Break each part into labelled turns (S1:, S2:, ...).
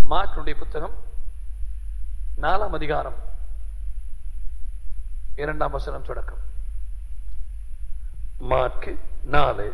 S1: மார்க்குடைய புத்தகம் நாலாம் அதிகாரம் இரண்டாம் வசனம் தொடக்கம் மார்க்கு நாலு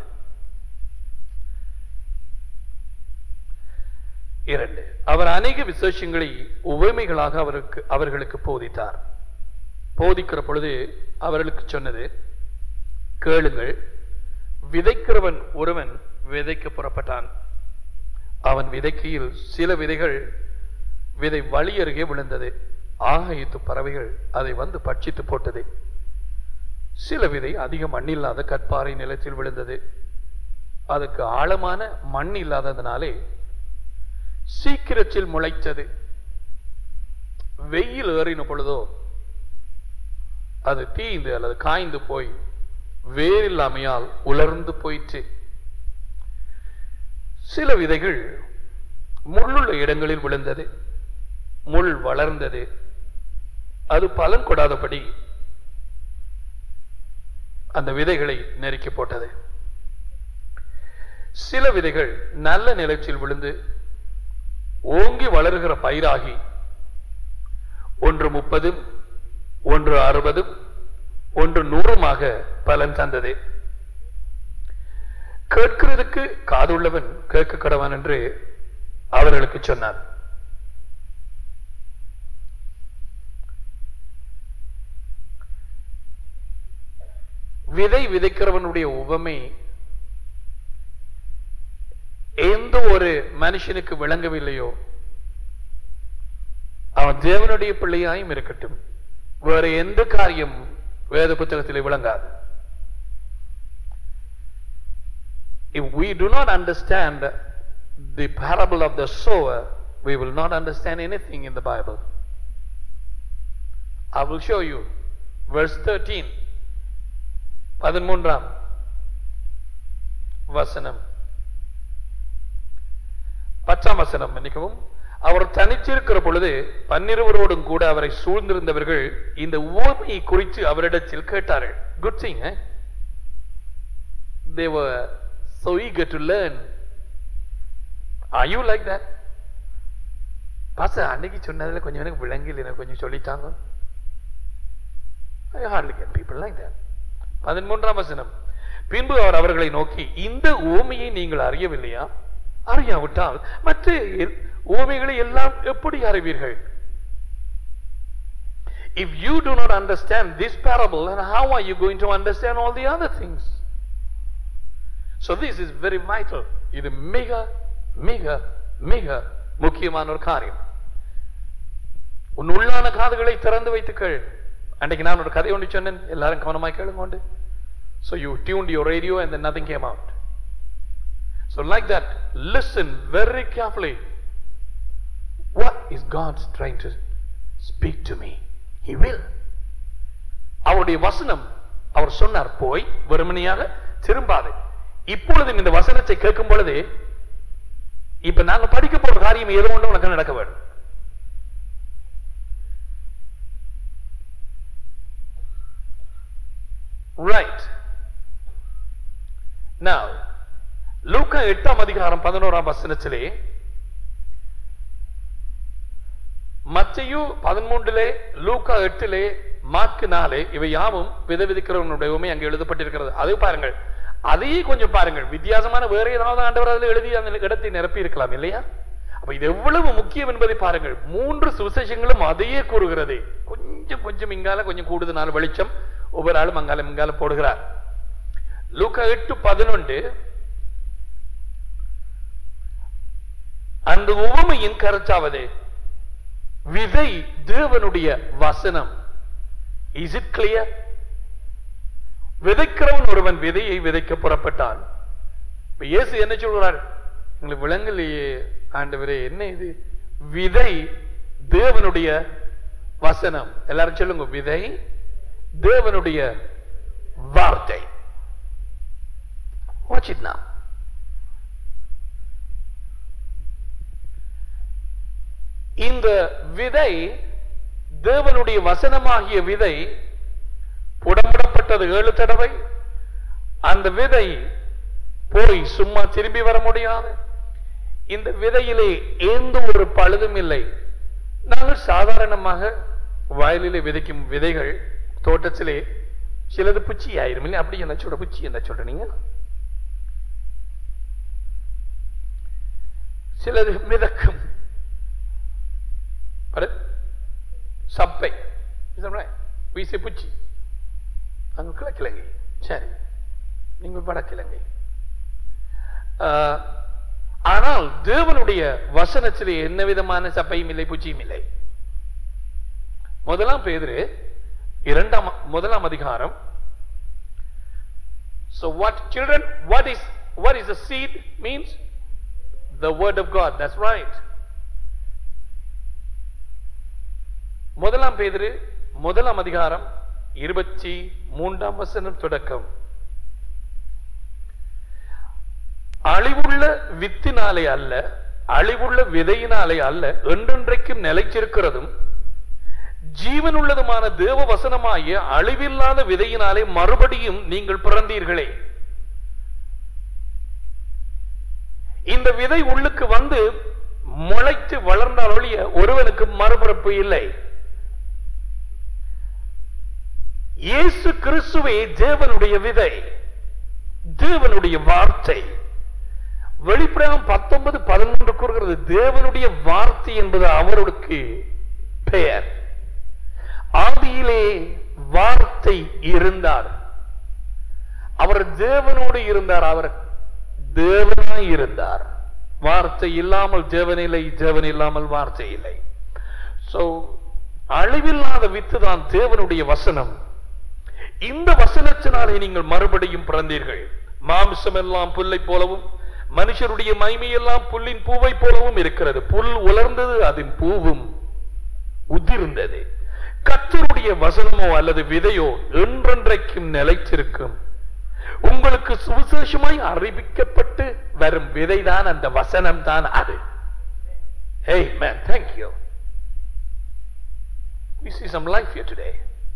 S1: இரண்டு அவர் அநேக விசேஷங்களை உவமைகளாக அவருக்கு அவர்களுக்கு போதித்தார் போதிக்கிற பொழுது அவர்களுக்கு சொன்னது கேளுங்கள் விதைக்கிறவன் ஒருவன் விதைக்க புறப்பட்டான் அவன் விதைக்கையில் சில விதைகள் விதை வழி அருகே விழுந்தது ஆகாயத்து பறவைகள் அதை வந்து பட்சித்து போட்டது சில விதை அதிக மண்ணில்லாத கற்பாறை நிலத்தில் விழுந்தது அதுக்கு ஆழமான மண் இல்லாததுனாலே சீக்கிரத்தில் முளைத்தது வெயில் ஏறின பொழுதோ அது தீந்து அல்லது காய்ந்து போய் வேறில்லாமையால் உலர்ந்து போயிற்று சில விதைகள் முள்ளுள்ள இடங்களில் விழுந்தது முள் வளர்ந்தது அது பலன் கொடாதபடி அந்த விதைகளை நெருக்கி போட்டது சில விதைகள் நல்ல நிலத்தில் விழுந்து ஓங்கி வளர்கிற பயிராகி ஒன்று முப்பதும் ஒன்று அறுபதும் ஒன்று நூறுமாக பலன் தந்தது கேட்கிறதுக்கு காதுள்ளவன் கேட்க கடவன் என்று அவர்களுக்கு சொன்னார் விதை விதைக்கிறவனுடைய உவமை எந்த ஒரு மனுஷனுக்கு விளங்கவில்லையோ அவன் தேவனுடைய பிள்ளையாயும் இருக்கட்டும் வேற எந்த காரியம் வேத புத்தகத்திலே விளங்காது if we do not understand the parable of the sower we will not understand anything in the bible i will show you verse 13 பதிமூன்றாம் வசனம் பத்தாம் வசனம் மன்னிக்கவும் அவர் தனிச்சிருக்கிற பொழுது பன்னிருவரோடும் கூட அவரை சூழ்ந்திருந்தவர்கள் இந்த உவமையை குறித்து அவரிடத்தில் கேட்டார்கள் good thing they were so eager to learn are you like that பாச அன்னைக்கு சொன்னதுல கொஞ்சம் எனக்கு விளங்கல எனக்கு கொஞ்சம் சொல்லித்தாங்க I hardly get people like that பதிமூன்றாம் வசனம் பின்பு அவர் அவர்களை நோக்கி இந்த ஓமையை நீங்கள் அறியவில்லையா அறியாவிட்டால் மற்ற எ- ஓமைகளை எல்லாம் எப்படி அறிவீர்கள் If you do not understand this parable, then how are you going to understand all the other things? So this is very vital. இது மிக மிக மிக முக்கியமான ஒரு காரியம் உன் உள்ளான காதுகளை திறந்து வைத்துக்கள் அன்றைக்கு நான் ஒரு கதை ஒன்று சொன்னேன் எல்லாரும் கவனமாய் கேளுங்க உண்டு So you tuned your radio and then nothing came out. So like that, listen very carefully. What is God trying to speak to me? He will. அவருடைய வசனம் அவர் சொன்னார் போய் வெறுமனையாக திரும்பாது இப்பொழுது இந்த வசனத்தை கேட்கும் பொழுது இப்ப நாங்க படிக்க போற காரியம் ஏதோ ஒன்று உனக்கு நடக்க வேண்டும் Right. Now, லூக்கா எட்டாம் அதிகாரம் பதினோராம் வசனத்திலே மத்தையு பதிமூன்றிலே லூக்கா எட்டிலே மார்க்கு நாலே இவை யாவும் வித விதிக்கிறவனுடைய உண்மை அங்கே எழுதப்பட்டிருக்கிறது அது பாருங்கள் அதையே கொஞ்சம் பாருங்கள் வித்தியாசமான வேற ஏதாவது ஆண்டவர் அதில் எழுதி அந்த இடத்தை நிரப்பி இருக்கலாம் இல்லையா அப்ப இது எவ்வளவு முக்கியம் என்பதை பாருங்கள் மூன்று சுவிசேஷங்களும் அதையே கூறுகிறது கொஞ்சம் கொஞ்சம் இங்கால கொஞ்சம் கூடுதல் வெளிச்சம் ஒவ்வொரு ஆளும் அங்கால இங்கால போடுகிறார் லூக்கா எட்டு பதினொன்று அந்த உவமையின் கருத்தாவது விதை தேவனுடைய வசனம் இஸ் இட் கிளியர் விதைக்கிறவன் ஒருவன் விதையை விதைக்க புறப்பட்டான் இப்ப இயேசு என்ன சொல்கிறார் உங்களுக்கு விளங்கலையே ஆண்டவரே என்ன இது விதை தேவனுடைய வசனம் எல்லாரும் சொல்லுங்க விதை தேவனுடைய வார்த்தை Watch it now. இந்த விதை தேவனுடைய வசனமாகிய விதை புடமுடப்பட்டது ஏழு தடவை அந்த விதை போய் சும்மா திரும்பி வர முடியாது இந்த விதையிலே எந்த ஒரு பழுதும் இல்லை நாங்கள் சாதாரணமாக வயலிலே விதைக்கும் விதைகள் தோட்டத்திலே சிலது பூச்சி ஆயிரும் இல்லை அப்படி என்ன சொல்ற பூச்சி என்ன சொல்ற நீங்க சிலது மிதக்கும் பாரு, சப்பை வீசை பூச்சி அங்க கிழக்கிழங்கை சரி நீங்கள் வடக்கிழங்கை ஆஹ், ஆனால் தேவனுடைய வசனத்திலே என்ன விதமான சப்பையும் இல்லை பூச்சியும் இல்லை முதலாம் பேதுரு இரண்டாம் முதலாம் அதிகாரம் so what children what is what is the seed means the word of god that's right முதலாம் பேதுரு முதலாம் அதிகாரம் இருபத்தி மூன்றாம் வசனம் தொடக்கம் அழிவுள்ள வித்தினாலே அல்ல அழிவுள்ள விதையினாலே அல்ல என்றென்றைக்கும் நிலைச்சிருக்கிறதும் ஜீவனுள்ளதுமான தேவ வசனமாகிய அழிவில்லாத விதையினாலே மறுபடியும் நீங்கள் பிறந்தீர்களே இந்த விதை உள்ளுக்கு வந்து முளைத்து வளர்ந்தால் ஒழிய ஒருவனுக்கு மறுபிறப்பு இல்லை இயேசு கிறிஸ்துவே தேவனுடைய விதை தேவனுடைய வார்த்தை வெளிப்படம் பத்தொன்பது பதிமூன்று கூறுகிறது தேவனுடைய வார்த்தை என்பது அவருக்கு பெயர் ஆதியிலே வார்த்தை இருந்தார் அவர் தேவனோடு இருந்தார் அவர் தேவனாய் இருந்தார் வார்த்தை இல்லாமல் தேவன் இல்லை தேவன் இல்லாமல் வார்த்தை இல்லை சோ அழிவில்லாத வித்து தான் தேவனுடைய வசனம் இந்த வசனத்தினாலே நீங்கள் மறுபடியும் பிறந்தீர்கள் மாமிசம் எல்லாம் புல்லை போலவும் மனுஷருடைய மைமை எல்லாம் புல்லின் பூவை போலவும் இருக்கிறது புல் உலர்ந்தது அதன் பூவும் உதிர்ந்தது கத்தருடைய வசனமோ அல்லது விதையோ என்றென்றைக்கும் நிலைத்திருக்கும் உங்களுக்கு சுவிசேஷமாய் அறிவிக்கப்பட்டு வரும் விதைதான் அந்த வசனம் தான் அது Hey man, thank you. We see some life here today.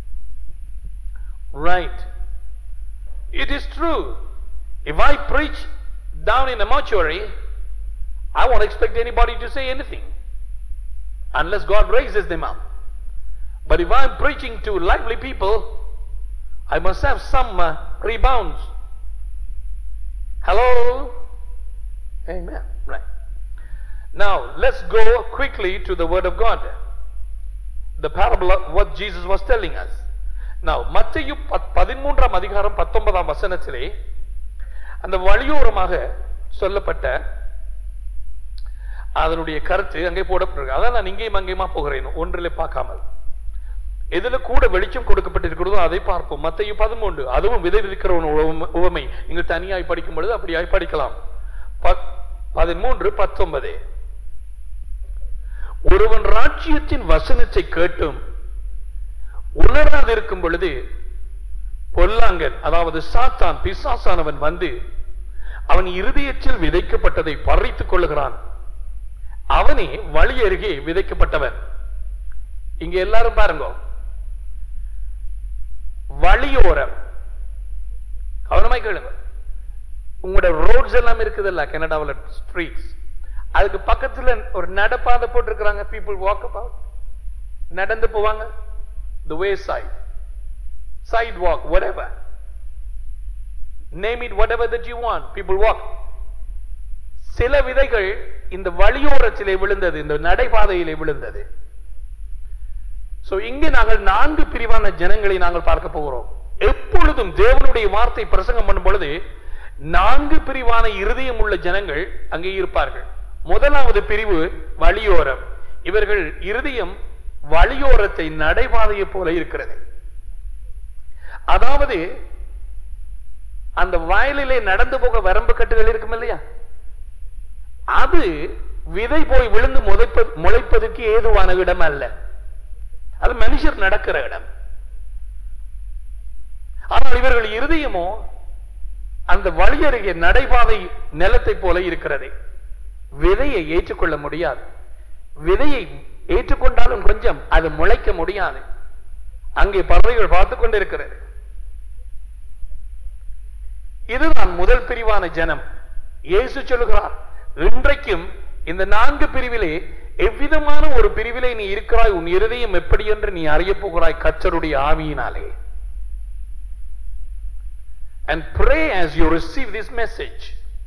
S1: Right. It is true. If I preach down in a mortuary, I won't expect anybody to say anything unless God raises them up. But if I'm preaching to lively people, I must have some uh, rebounds. Hello? Amen. Right. Now, let's go quickly to the Word of God. The parable of what Jesus was telling us. Now, மத்தேயு பத்- பதிமூன்றாம் அதிகாரம் பத்தொன்பதாம் வசனத்திலே அந்த வழியோரமாக சொல்லப்பட்ட அதனுடைய கருத்து அங்கே போடப்பட்டிருக்கு அதான் நான் இங்கேயும் அங்கேயுமா போகிறேன் ஒன்றிலே பார்க்காமல் எதுல கூட வெளிச்சம் கொடுக்கப்பட்டிருக்கிறதோ அதை பார்ப்போம் மத்தையு பதிமூன்று அதுவும் விதை விதிக்கிறவன் உவம- உவமை நீங்கள் தனியாய் படிக்கும் பொழுது அப்படியாய் படிக்கலாம் பத்- பதிமூன்று பத்தொன்பது ஒருவன் ராஜ்யத்தின் வசனத்தை கேட்டும் உணராதிருக்கும் பொழுது பொல்லாங்கன் அதாவது சாத்தான் பிசாசானவன் வந்து அவன் இருதயத்தில் விதைக்கப்பட்டதை பறித்துக் கொள்ளுகிறான் அவனே வழி அருகே விதைக்கப்பட்டவன் இங்க எல்லாரும் பாருங்க வழியோரம் கவனமாய் கேளுங்க உங்களோட ரோட்ஸ் எல்லாம் இருக்குதுல்ல கனடாவில் ஸ்ட்ரீட்ஸ் அதுக்கு பக்கத்துல ஒரு நடப்பாதை போட்டிருக்கிறாங்க people walk about நடந்து போவாங்க the way side sidewalk whatever name it whatever that you want people walk சில விதைகள் இந்த வழியோரத்திலே விழுந்தது இந்த நடைபாதையிலே விழுந்தது சோ இங்கு நாங்கள் நான்கு பிரிவான ஜனங்களை நாங்கள் பார்க்க போகிறோம் எப்பொழுதும் தேவனுடைய வார்த்தை பிரசங்கம் பண்ணும் பொழுது நான்கு பிரிவான இருதயம் உள்ள ஜனங்கள் அங்கே இருப்பார்கள் முதலாவது பிரிவு வழியோரம் இவர்கள் இருதயம் வழியோரத்தை நடைபாதையை போல இருக்கிறது அதாவது அந்த வயலிலே நடந்து போக வரம்பு கட்டுகள் இருக்கும் இல்லையா அது விதை போய் விழுந்து முளைப்ப- முளைப்பதற்கு ஏதுவான இடம் அல்ல அது மனுஷர் நடக்கிற இடம் ஆனால் இவர்கள் இருதயமோ அந்த வழியருகே நடைபாதை நிலத்தை போல இருக்கிறது விதையை ஏற்றுக்கொள்ள முடியாது விதையை ஏற்றுக்கொண்டாலும் கொஞ்சம் அது முளைக்க முடியாது அங்கே பறவைகள் பார்த்து கொண்டிருக்கிறது இதுதான் முதல் பிரிவான ஜனம் இயேசு சொல்லுகிறார் இன்றைக்கும் இந்த நான்கு பிரிவிலே எவ்விதமான ஒரு பிரிவிலே நீ இருக்கிறாய் உன் இருதயம் எப்படி என்று நீ அறியப் போகிறாய் கச்சருடைய ஆவியினாலே and pray as you receive this message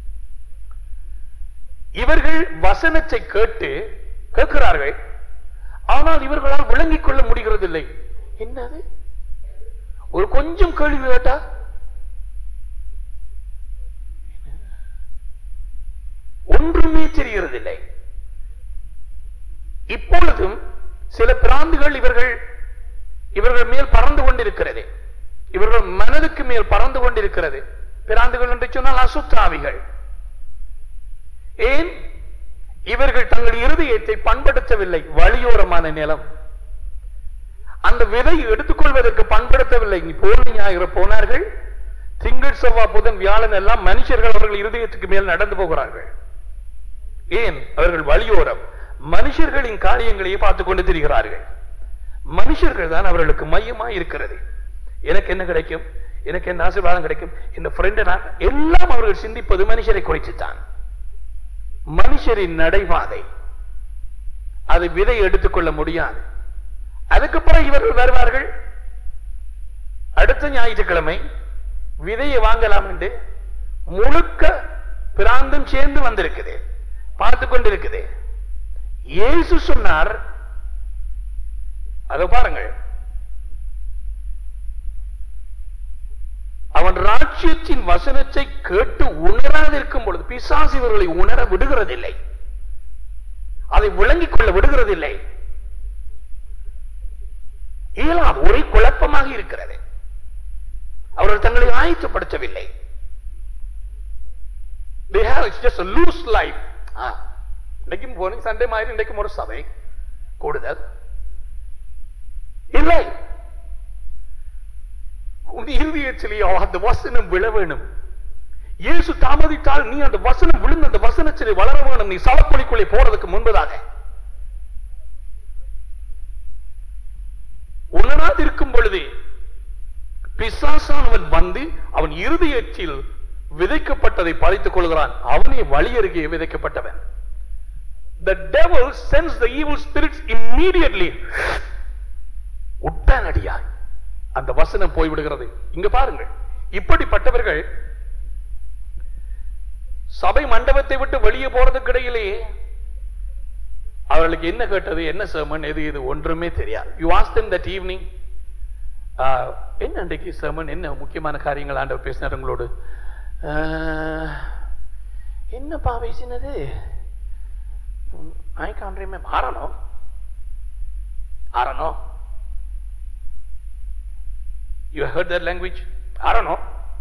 S1: இவர்கள் வசனத்தை கேட்டு கேட்கிறார்கள் ஆனால் இவர்களால் விளங்கிக் கொள்ள முடிகிறதில்லை என்னது ஒரு கொஞ்சம் கேள்வி கேட்டா ஒன்றுமே தெரிகிறதில்லை இப்பொழுதும் சில பிராந்துகள் இவர்கள் இவர்கள் மேல் பறந்து கொண்டிருக்கிறது இவர்கள் மனதுக்கு மேல் பறந்து கொண்டிருக்கிறது பிராந்துகள் என்று சொன்னால் அசுத்தாவிகள் ஏன் இவர்கள் தங்கள் இருதயத்தை பண்படுத்தவில்லை வழியோரமான நிலம் அந்த விதை எடுத்துக்கொள்வதற்கு பண்படுத்தவில்லை நீ போலி ஞாயிறு போனார்கள் திங்கள் செவ்வாய் புதன் வியாழன் எல்லாம் மனுஷர்கள் அவர்கள் இருதயத்துக்கு மேல் நடந்து போகிறார்கள் ஏன் அவர்கள் வழியோரம் மனுஷர்களின் காரியங்களையே பார்த்துக் கொண்டு திரிகிறார்கள் மனுஷர்கள் தான் அவர்களுக்கு மையமாய் இருக்கிறது எனக்கு என்ன கிடைக்கும் எனக்கு என்ன ஆசீர்வாதம் கிடைக்கும் இந்த ஃப்ரெண்ட் நான் எல்லாம் அவர்கள் சிந்திப்பது மனுஷரை குறித்துத்தான் மனுஷரின் நடைபாதை அது விதை எடுத்துக்கொள்ள முடியாது அதுக்கப்புறம் இவர்கள் வருவார்கள் அடுத்த ஞாயிற்றுக்கிழமை விதையை வாங்கலாம் என்று முழுக்க பிராந்தும் சேர்ந்து வந்திருக்குது பார்த்து கொண்டிருக்குது இயேசு சொன்னார் அதை பாருங்கள் அவன் ராஜ்யத்தின் வசனத்தை கேட்டு உணராதிருக்கும் பொழுது பிசாசு இவர்களை உணர விடுகிறதில்லை அதை விளங்கிக் கொள்ள விடுகிறதில்லை இயலாது ஒரே குழப்பமாக இருக்கிறது அவர்கள் தங்களை ஆயத்தப்படுத்தவில்லை they have it's just a loose life ஆ, இன்னைக்கும் போனீங்க சண்டே மாதிரி இன்றைக்கும் ஒரு சபை கூடுதல் இல்லை உன் இருதயத்திலேயோ அந்த வசனம் விழ வேணும் இயேசு தாமதித்தால் நீ அந்த வசனம் விழுந்து அந்த வசனத்திலே வளர வேணும் நீ சவப்பொழிக்குள்ளே போறதுக்கு முன்பதாக உணராதிருக்கும் பொழுது பிசாசானவன் வந்து அவன் இருதயத்தில் விதைக்கப்பட்டதை பறித்துக் கொள்கிறான் அவனே வழி அருகே விதைக்கப்பட்டவன் the devil sends the evil spirits immediately உடனடியாய் அந்த வசனம் போய்விடுகிறது இங்க பாருங்கள் இப்படிப்பட்டவர்கள் சபை மண்டபத்தை விட்டு வெளியே போறதுக்கு இடையிலேயே அவர்களுக்கு என்ன கேட்டது என்ன sermon எது இது ஒன்றுமே தெரியாது you ask them that evening ah, என்ன அன்றைக்கு sermon என்ன முக்கியமான காரியங்கள் ஆண்டவர் பேசினார் உங்களோடு ஆஹ், என்னப்பா பேசினது ஐ கான் ரிமெம்பர் ஆரணோ ஆரணோ யூ ஹர்ட் தட் லாங்குவேஜ் ஆரணோ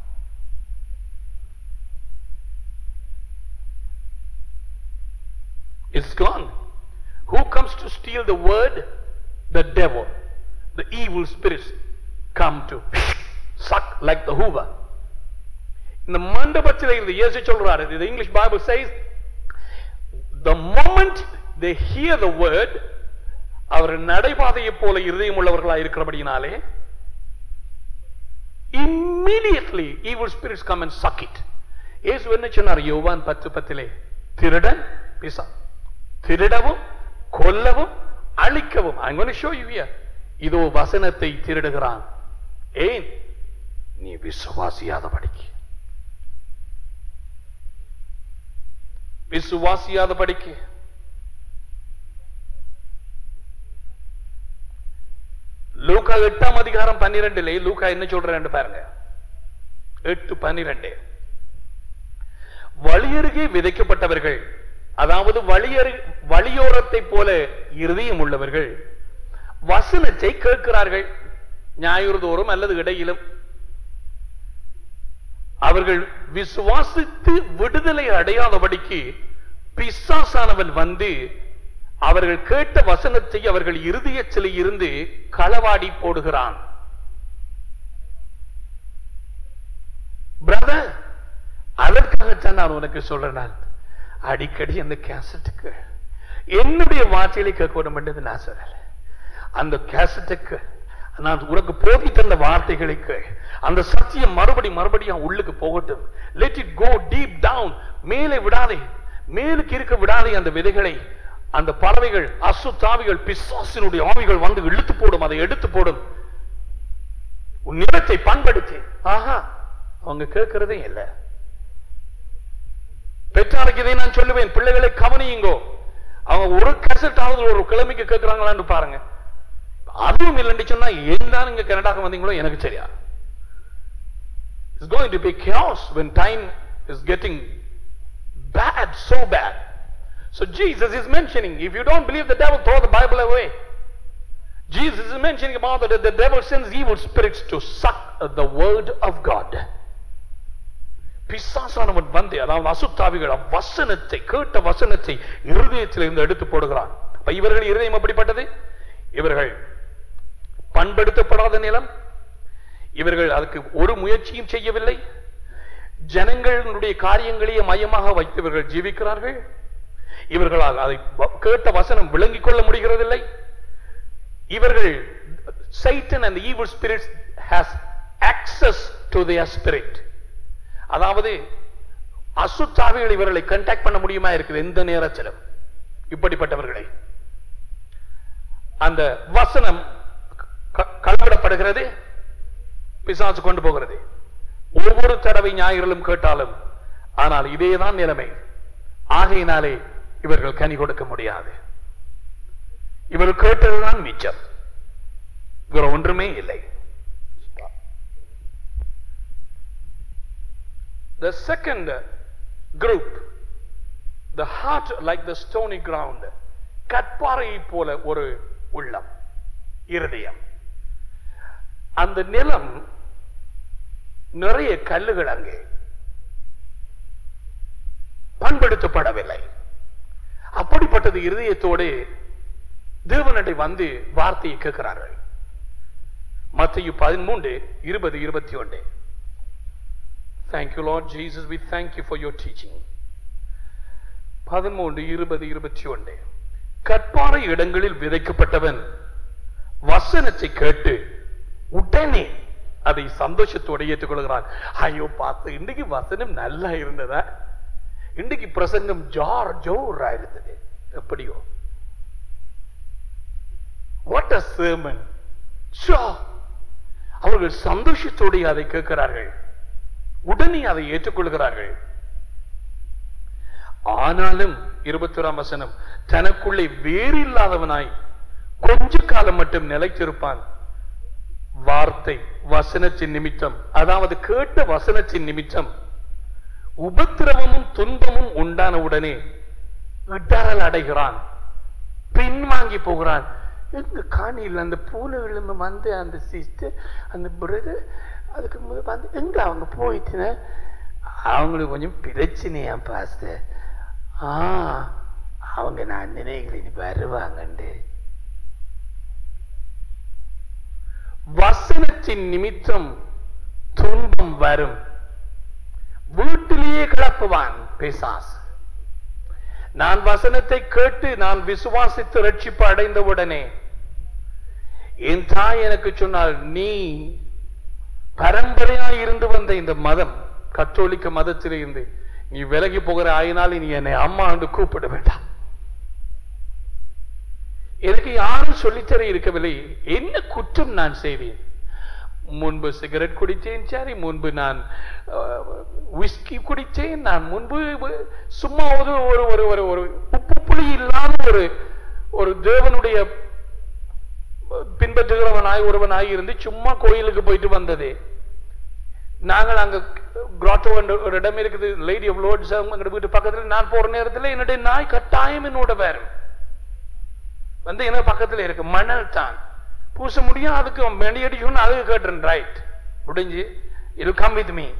S1: It's gone. Who comes to steal the word? The devil. The evil spirits come to suck like the hoover. இந்த மண்டபத்தில் இருந்து இயேசு சொல்றாரு the English Bible says the moment they hear the word அவர் நடைபாதையைப் போல இருதயம் உள்ளவர்களாக இருக்கிறபடியினாலே immediately evil spirits come and suck it இயேசு என்ன சொன்னார் யோவான் பத்து பத்திலே திருடன் பிசா திருடவும் கொல்லவும் அழிக்கவும் I'm going to show you here இதோ வசனத்தை திருடுகிறான் ஏன் நீ விசுவாசியாதபடிக்கு விசுவாசியாதபடிக்கு லூக்கா எட்டாம் அதிகாரம் பன்னிரெண்டுல லூக்கா என்ன சொல்றேன்னு பாருங்க எட்டு பன்னிரெண்டு வழியருகே விதைக்கப்பட்டவர்கள் அதாவது வழியரு வழியோரத்தை போல இருதயம் உள்ளவர்கள் வசனத்தை கேட்கிறார்கள் ஞாயிறு தோறும் அல்லது இடையிலும் அவர்கள் விசுவாசித்து விடுதலை அடையாதபடிக்கு பிசாசானவன் வந்து அவர்கள் கேட்ட வசனத்தை அவர்கள் இருதயத்தில் இருந்து களவாடி போடுகிறான் பிரதர் அதற்காகத்தான் நான் உனக்கு சொல்றேன் நான் அடிக்கடி அந்த கேசட்டுக்கு என்னுடைய வார்த்தைகளை கேட்க வேண்டும் நான் சொல்லல அந்த கேசட்டுக்கு நான் உனக்கு போதி தந்த வார்த்தைகளுக்கு அந்த சத்தியம் மறுபடி மறுபடியும் உள்ளுக்கு போகட்டும் let it go deep down மேலே விடாதே மேலுக்கு இருக்க விடாதே அந்த விதைகளை அந்த பறவைகள் அசுத்தாவிகள் பிசாசினுடைய ஆவிகள் வந்து இழுத்து போடும் அதை எடுத்து போடும் உன் நிலத்தை பண்படுத்தி ஆஹா அவங்க கேட்கிறதே இல்லை பெற்றாருக்கு இதை நான் சொல்லுவேன் பிள்ளைகளை கவனியுங்கோ அவங்க ஒரு கசட் ஆகுது ஒரு கிழமைக்கு கேட்கிறாங்களான்னு பாருங்க அதுவும் இல்லைன்னு சொன்னா ஏன் தான் இங்க கனடாக்கு வந்தீங்களோ எனக்கு தெரியா It's going to be chaos when time is getting bad, so bad. So Jesus is mentioning, if you don't believe the devil, throw the Bible away. Jesus is mentioning about that the devil sends evil spirits to suck the word of God. பிசாசானவன் வந்து அதாவது அசுத்தாவிகள் வசனத்தை கேட்ட வசனத்தை இருதயத்திலிருந்து எடுத்து போடுகிறான் அப்ப இவர்கள் இருதயம் எப்படிப்பட்டது இவர்கள் பண்படுத்தப்படாத நிலம் இவர்கள் அதுக்கு ஒரு முயற்சியும் செய்யவில்லை ஜனங்களுடைய காரியங்களையே மையமாக வைத்து இவர்கள் ஜீவிக்கிறார்கள் இவர்களால் அதை வ- கேட்ட வசனம் விளங்கிக் கொள்ள முடிகிறதில்லை இவர்கள் Satan and the evil spirits has access to their spirit அதாவது அசுத்தாவிகள் இவர்களை கண்டாக்ட் பண்ண முடியுமா இருக்குது எந்த நேரத்திலும் இப்படிப்பட்டவர்களை அந்த வசனம் க- களவிடப்படுகிறது பிசாசு கொண்டு போகிறது ஒவ்வொரு தடவை ஞாயிறிலும் கேட்டாலும் ஆனால் இதேதான் நிலைமை ஆகையினாலே இவர்கள் கனி கொடுக்க முடியாது இவர்கள் கேட்டதுதான் மிச்சம் வேற ஒன்றுமே இல்லை The second group, the heart like the stony ground, கற்பாறையை போல ஒரு உள்ளம் இருதயம் அந்த நிலம் நிறைய கல்லுகள் அங்கே பண்படுத்தப்படவில்லை அப்படிப்பட்டது இருதயத்தோடு தேவனடை வந்து வார்த்தையை கேட்கிறார்கள் மத்திய பதிமூன்று இருபது இருபத்தி ஒன்று Thank you, Lord Jesus. We thank you for your teaching. பதிமூன்று இருபது இருபத்தி ஒன்று கற்பாறை இடங்களில் விதைக்கப்பட்டவன் வசனத்தை கேட்டு உடனே அதை சந்தோஷத்தோடு ஏற்றுக்கொள்கிறான் ஐயோ பார்த்து இன்னைக்கு வசனம் நல்லா இருந்ததா இன்னைக்கு பிரசங்கம் ஜார் ஜோரா இருந்தது எப்படியோ வாட் அ sermon ஷா அவர்கள் சந்தோஷத்தோடு அதை கேட்கிறார்கள் உடனே அதை ஏற்றுக்கொள்கிறார்கள் ஆனாலும் இருபத்தி வசனம் தனக்குள்ளே வேறு இல்லாதவனாய் கொஞ்ச காலம் மட்டும் நிலைத்திருப்பான் வார்த்தை வசனத்தின் நிமித்தம் அதாவது கேட்ட வசனத்தின் நிமித்தம் உபத்திரவமும் துன்பமும் உண்டான உடனே இடரல் அடைகிறான் பின்வாங்கி போகிறான் எங்க காணியில் அந்த பூல விளிம்பு வந்து அந்த சிஸ்டர் அந்த பிரதர் அதுக்கு முதல் வந்து எங்க அவங்க போயிட்டுன அவங்களுக்கு கொஞ்சம் பிரச்சனையா பாஸ்டர் ஆ அவங்க நான் நினைக்கிறேன் வருவாங்கண்டு வசனத்தின் நிமித்தம் துன்பம் வரும் வீட்டிலேயே கிளப்புவான் பிசாசு நான் வசனத்தை கேட்டு நான் விசுவாசித்து ரட்சிப்பு அடைந்த உடனே என் தாய் எனக்கு சொன்னால் நீ பரம்பரையா இருந்து வந்த இந்த மதம் கத்தோலிக்க மதத்தில் இருந்து நீ விலகி போகிற ஆயினால் நீ என்னை அம்மா என்று கூப்பிட வேண்டாம் எனக்கு யாரும் சொல்லித்தர இருக்கவில்லை என்ன குற்றம் நான் செய்தேன் முன்பு சிகரெட் குடித்தேன் சரி முன்பு நான் விஸ்கி குடித்தேன் நான் முன்பு வ- சும்மா ஒரு ஒரு ஒரு ஒரு ஒரு உப்பு புளி இல்லாத ஒரு ஒரு தேவனுடைய பின்பற்றுகிறவனாய் ஒருவனாய் இருந்து சும்மா கோயிலுக்கு போயிட்டு வந்ததே நாங்கள் அங்க கிராட்டோ என்ற ஒரு இடம் இருக்குது லேடி ஆஃப் லோட்ஸ் எங்க வீட்டு பக்கத்துல நான் போற நேரத்துல என்னுடைய நாய் கட்டாயம் என்னோட வரும் வந்து என்ன பக்கத்துல இருக்கு மணல் தான் பூச முடியும் அதுக்கு மெடி அடிக்கணும்னு அதுக்கு கேட்டுறேன் ரைட் முடிஞ்சு இது கம் வித் மீ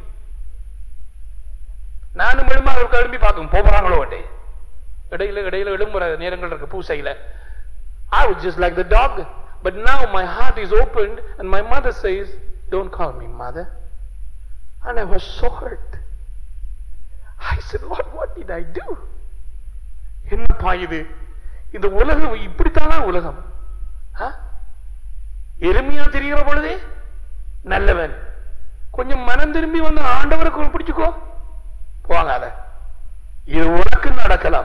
S1: நானும் விழுமா அவருக்கு எழும்பி பார்க்கும் போறாங்களோ வட்டே இடையில இடையில எழும்புற நேரங்கள் இருக்கு பூசையில I was just like the dog. But now my heart is opened and my mother says, Don't call me mother. And I was so hurt. I said, Lord, what did I do? என்னப்பா இது இந்த உலகம் இப்படித்தானா உலகம் ஆ? எருமையா தெரிகிற பொழுதே நல்லவன் கொஞ்சம் மனம் திரும்பி வந்து ஆண்டவரை பிடிச்சுக்கோ போகாத இது உனக்கு நடக்கலாம்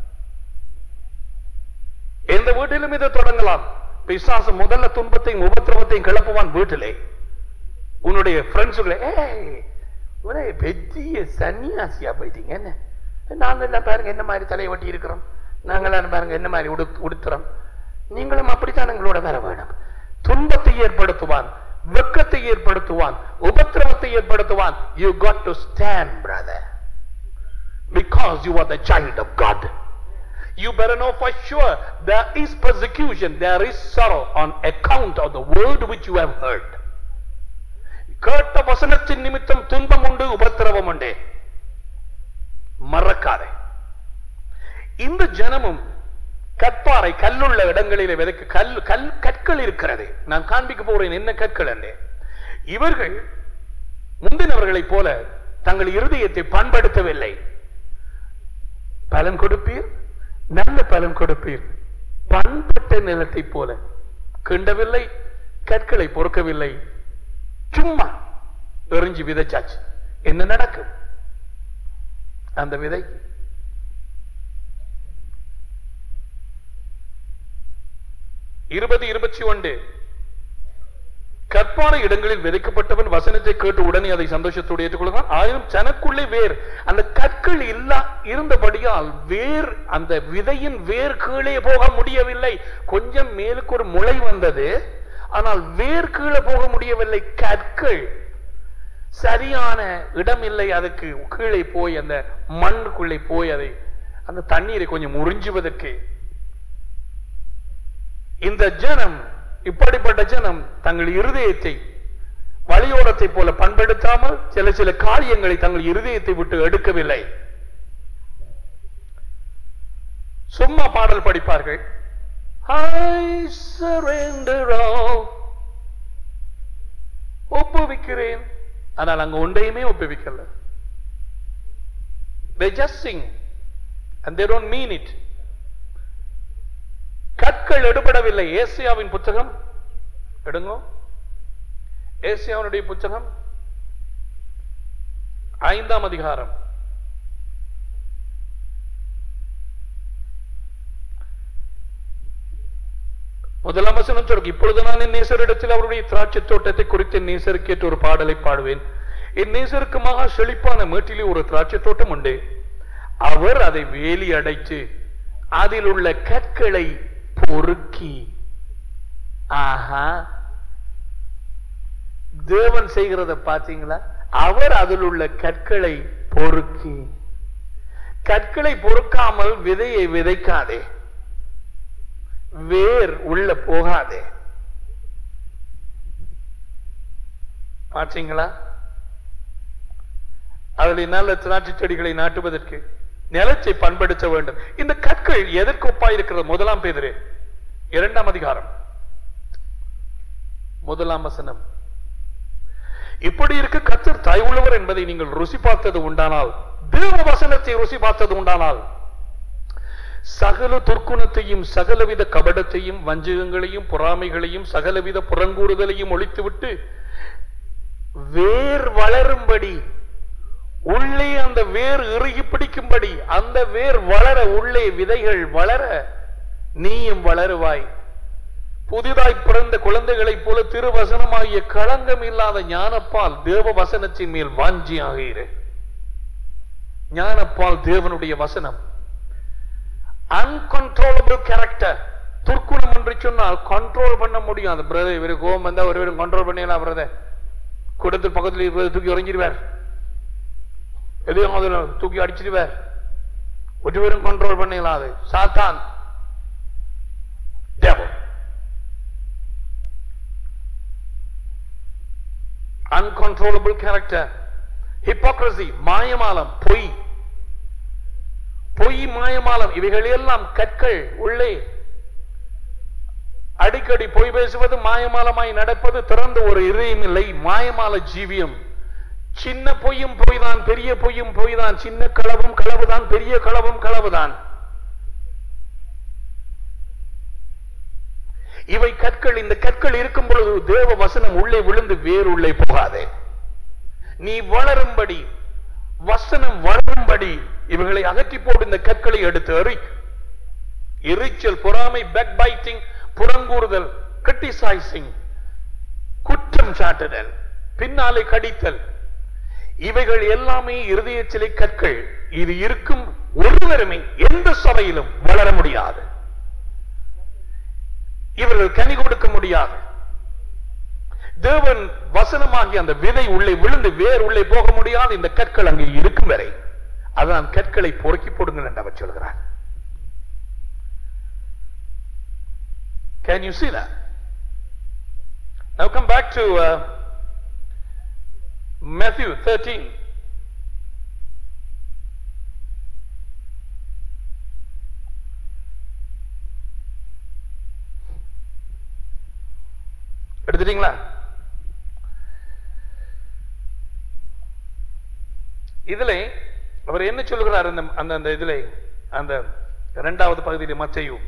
S1: எந்த வீட்டிலும் இதை தொடங்கலாம் பிசாசு முதல்ல துன்பத்தையும் உபத்திரவத்தையும் கிளப்புவான் வீட்டிலே உன்னுடைய ஃப்ரெண்ட்ஸுகளை ஏய் ஒரே பெரிய சன்னியாசியா போயிட்டீங்க என்ன நாங்க எல்லாம் பாருங்க என்ன மாதிரி தலையை வெட்டி இருக்கிறோம் நாங்களாம் பாருங்க என்ன மாதிரி உடு உடுத்துறோம் நீங்களும் அப்படித்தான் எங்களோட வர வேணும் துன்பத்தை ஏற்படுத்துவான் வெக்கத்தை ஏற்படுத்துவான் உபத்திரவத்தை ஏற்படுத்துவான் you got to stand brother because you are the child of God you better know for sure there is persecution there is sorrow on account of the word which you have heard கேட்ட வசனத்தின் நிமித்தம் துன்பம் உண்டு உபத்திரவம் உண்டு மறக்காதே இந்த ஜனமும் கற்பாறை கல்லுள்ள இடங்களிலே விதைக்கு கல் கல் கற்கள் இருக்கிறது நான் காண்பிக்க போறேன் என்ன கற்கள் என்று இவர்கள் முந்தினவர்களைப் போல தங்கள் இருதயத்தை பண்படுத்தவில்லை பலன் கொடுப்பீர் நல்ல பலன் கொடுப்பீர் பண்பட்ட நிலத்தைப் போல கிண்டவில்லை கற்களை பொறுக்கவில்லை சும்மா எறிஞ்சு விதைச்சாச்சு என்ன நடக்கும் அந்த விதை இருபது இருபத்தி ஒன்று கற்பான இடங்களில் விதைக்கப்பட்டவன் வசனத்தை கேட்டு உடனே அதை சந்தோஷத்தோடு ஏற்றுக்கொள்கிறான் ஆயினும் தனக்குள்ளே வேர் அந்த கற்கள் இல்லா இருந்தபடியால் வேர் அந்த விதையின் வேர் கீழே போக முடியவில்லை கொஞ்சம் மேலுக்கு ஒரு முளை வந்தது ஆனால் வேர் கீழே போக முடியவில்லை கற்கள் சரியான இடம் இல்லை அதுக்கு கீழே போய் அந்த மண்ணுக்குள்ளே போய் அதை அந்த தண்ணீரை கொஞ்சம் உறிஞ்சுவதற்கு இந்த ஜனம் இப்படிப்பட்ட ஜனம் தங்கள் இருதயத்தை வழியோரத்தை போல பண்படுத்தாமல் சில சில காரியங்களை தங்கள் இருதயத்தை விட்டு எடுக்கவில்லை சும்மா பாடல் படிப்பார்கள் I surrender all. ஒப்புவிக்கிறேன் ஆனால் அங்க ஒன்றையுமே ஒப்புவிக்கல they just sing and they don't mean it கற்கள் எடுபடவில்லை ஏசியாவின் புத்தகம் எடுங்க ஏசியாவினுடைய புத்தகம் ஐந்தாம் அதிகாரம் முதலாம் வசனம் சொல்லுங்க இப்பொழுது நான் என் நேசரிடத்தில் அவருடைய திராட்சை தோட்டத்தை குறித்து என் நேசருக்கேற்ற ஒரு பாடலை பாடுவேன் என் நேசருக்கு மகா செழிப்பான மேட்டிலே ஒரு திராட்சை தோட்டம் உண்டு அவர் அதை வேலி அடைத்து அதில் உள்ள கற்களை பொறுக்கி ஆஹா தேவன் செய்கிறத பாத்தீங்களா அவர் அதில் உள்ள கற்களை பொறுக்கி கற்களை பொறுக்காமல் விதையை விதைக்காதே வேர் உள்ள போகாதே பார்த்தீங்களா அதில் நல்ல திராட்சை செடிகளை நாட்டுவதற்கு நிலத்தை பண்படுத்த வேண்டும் இந்த கற்கள் எதற்கு ஒப்பாய் இருக்கிறது முதலாம் பேதரு இரண்டாம் அதிகாரம் முதலாம் வசனம் இப்படி இருக்க கத்தர் தாய் உள்ளவர் என்பதை நீங்கள் ருசி பார்த்தது உண்டானால் தேவ வசனத்தை ருசி பார்த்தது உண்டானால் சகல துர்க்குணத்தையும் சகலவித கபடத்தையும் வஞ்சகங்களையும் பொறாமைகளையும் சகலவித புறங்கூறுதலையும் ஒழித்துவிட்டு வேர் வளரும்படி உள்ளே அந்த வேர் இறுகி பிடிக்கும்படி அந்த வேர் வளர உள்ளே விதைகள் வளர நீயும் வளருவாய் புதிதாய் பிறந்த குழந்தைகளைப் போல திருவசனமாகிய களங்கம் இல்லாத ஞானப்பால் தேவ வசனத்தின் மேல் வாஞ்சியாக இரு ஞானப்பால் தேவனுடைய வசனம் அன்கன்ட்ரோலபிள் கேரக்டர் துர்க்குணம் என்று சொன்னால் கண்ட்ரோல் பண்ண முடியும் அந்த பிரதர் இவரு கோபம் வந்தா ஒரு கண்ட்ரோல் பண்ணிடலாம் பிரதர் கூட்டத்தில் பக்கத்தில் இருக்கிறத தூக்கி உறைஞ்சிருவார் எதையும் அதில் தூக்கி அடிச்சிருவார் ஒருவரும் கண்ட்ரோல் பண்ணிடலாம் அது சாத்தான் devil uncontrollable character hypocrisy மாயமாலம் பொய் பொய் மாயமாலம் இவைகள் எல்லாம் கற்கள் உள்ளே அடிக்கடி பொய் பேசுவது மாயமாலமாய் நடப்பது திறந்த ஒரு இதயம் இல்லை மாயமால ஜீவியம் சின்ன பொய்யும் பொய்தான் பெரிய பொய்யும் பொய்தான் சின்ன களவும் களவுதான் பெரிய களவும் களவுதான் இவை கற்கள் இந்த கற்கள் இருக்கும் பொழுது தேவ வசனம் உள்ளே விழுந்து வேறு உள்ளே போகாதே நீ வளரும்படி வசனம் வளரும்படி இவைகளை அகற்றி போடு இந்த கற்களை எடுத்து எறி எரிச்சல் பொறாமை பேக் பைட்டிங் புறங்கூறுதல் கிரிட்டிசைசிங் குற்றம் சாட்டுதல் பின்னாலே கடித்தல் இவைகள் எல்லாமே இருதயச்சிலை கற்கள் இது இருக்கும் ஒருவருமே எந்த சபையிலும் வளர முடியாது இவர்கள் கனி கொடுக்க முடியாது தேவன் வசனமாகி அந்த விதை உள்ளே விழுந்து வேர் உள்ளே போக முடியாது இந்த கற்கள் அங்கே இருக்கும் வரை அதான் கற்களை பொறுக்கி போடுங்கள் என்று அவர் சொல்கிறார் Can you see that? Now come back to uh, Matthew 13. எடுத்துட்டீங்களா இதுல அவர் என்ன சொல்லுகிறார் அந்த அந்த அந்த இதுல அந்த இரண்டாவது பகுதியில் மச்சையும்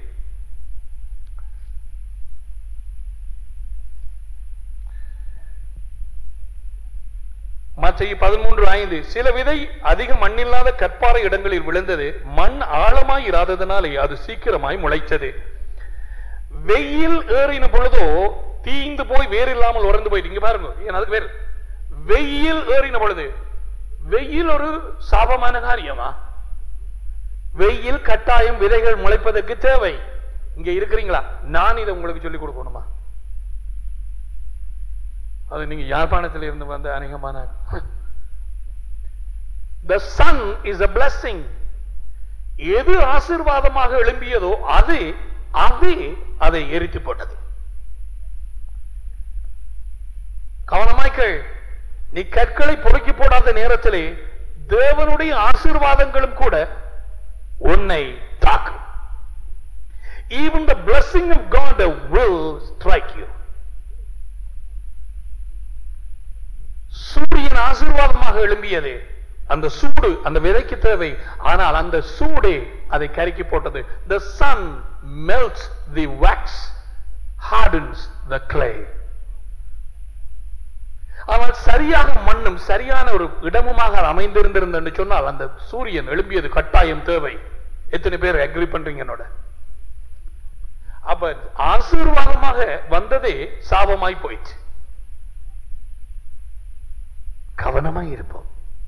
S1: மத்திய பதிமூன்று ஐந்து சில விதை அதிக மண்ணில்லாத கற்பாறை இடங்களில் விழுந்தது மண் ஆழமாய் இராததனாலே அது சீக்கிரமாய் முளைச்சது வெயில் ஏறின பொழுதோ தீந்து போய் வேர் இல்லாமல் உறந்து போயிட்டு இங்க பாருங்க ஏன் அதுக்கு வேறு வெயில் ஏறின பொழுது வெயில் ஒரு சாபமான காரியமா வெயில் கட்டாயம் விதைகள் முளைப்பதற்கு தேவை இங்க இருக்கிறீங்களா நான் இதை உங்களுக்கு சொல்லிக் கொடுக்கணுமா அது நீங்க யாழ்ப்பாணத்தில் இருந்து வந்த அநேகமான the sun is a blessing எது ஆசீர்வாதமாக எழும்பியதோ அது அது அதை எரித்து போட்டது கவனமாய்க்கள் நீ கற்களை பொறுக்கி போடாத நேரத்திலே தேவனுடைய ஆசீர்வாதங்களும் கூட உன்னை தாக்கும் even the blessing of God will strike you சூரியன் ஆசீர்வாதமாக எழும்பியது அந்த சூடு அந்த விதைக்கு தேவை ஆனால் அந்த சூடே அதை கருக்கி போட்டது the sun melts the wax hardens the clay ஆனால் சரியாக மண்ணும் சரியான ஒரு இடமுமாக அது அமைந்திருந்திருந்த என்று சொன்னால் அந்த சூரியன் எழும்பியது கட்டாயம் தேவை எத்தனை பேர் அக்ரி பண்றீங்க என்னோட அப்ப ஆசீர்வாதமாக வந்ததே சாபமாய் போயிடுச்சு கவனமாய் இருப்போம்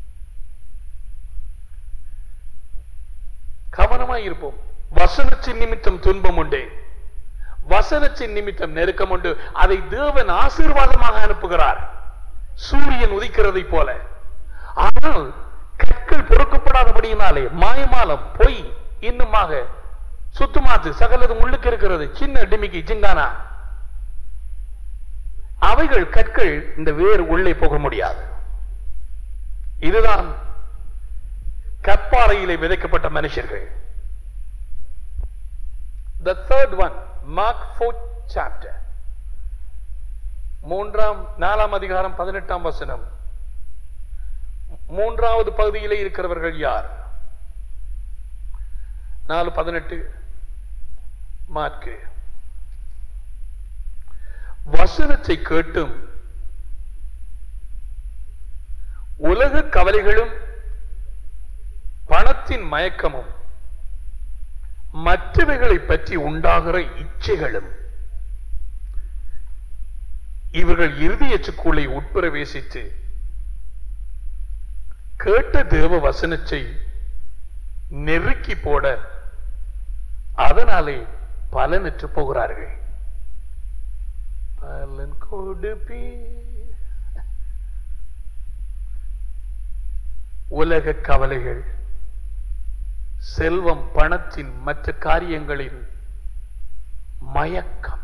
S1: கவனமாய் இருப்போம் வசனத்தின் நிமித்தம் துன்பம் உண்டு வசனத்தின் நிமித்தம் நெருக்கம் உண்டு அதை தேவன் ஆசீர்வாதமாக அனுப்புகிறார் சூரியன் உதிக்கிறதை போல ஆனால் கற்கள் பொறுக்கப்படாதபடியினாலே மாயமாலம் பொய் இன்னுமாக சுத்துமாத்து சகலதும் உள்ளுக்கு இருக்கிறது சின்ன டிமிக்கி சிங்கானா அவைகள் கற்கள் இந்த வேர் உள்ளே போக முடியாது இதுதான் கற்பாறையிலே விதைக்கப்பட்ட மனுஷர்கள் The third one, Mark 4th chapter. மூன்றாம் நாலாம் அதிகாரம் பதினெட்டாம் வசனம் மூன்றாவது பகுதியிலே இருக்கிறவர்கள் யார் நாலு பதினெட்டு மார்க்கு வசனத்தை கேட்டும் உலக கவலைகளும் பணத்தின் மயக்கமும் மற்றவைகளை பற்றி உண்டாகிற இச்சைகளும் இவர்கள் இருதயச்சுக்குள்ளே உட்பிரவேசித்து கேட்ட தேவ வசனத்தை நெருக்கி போட அதனாலே பலனற்று போகிறார்கள் பலன் கொடுப்பீ உலக கவலைகள் செல்வம் பணத்தின் மற்ற காரியங்களின் மயக்கம்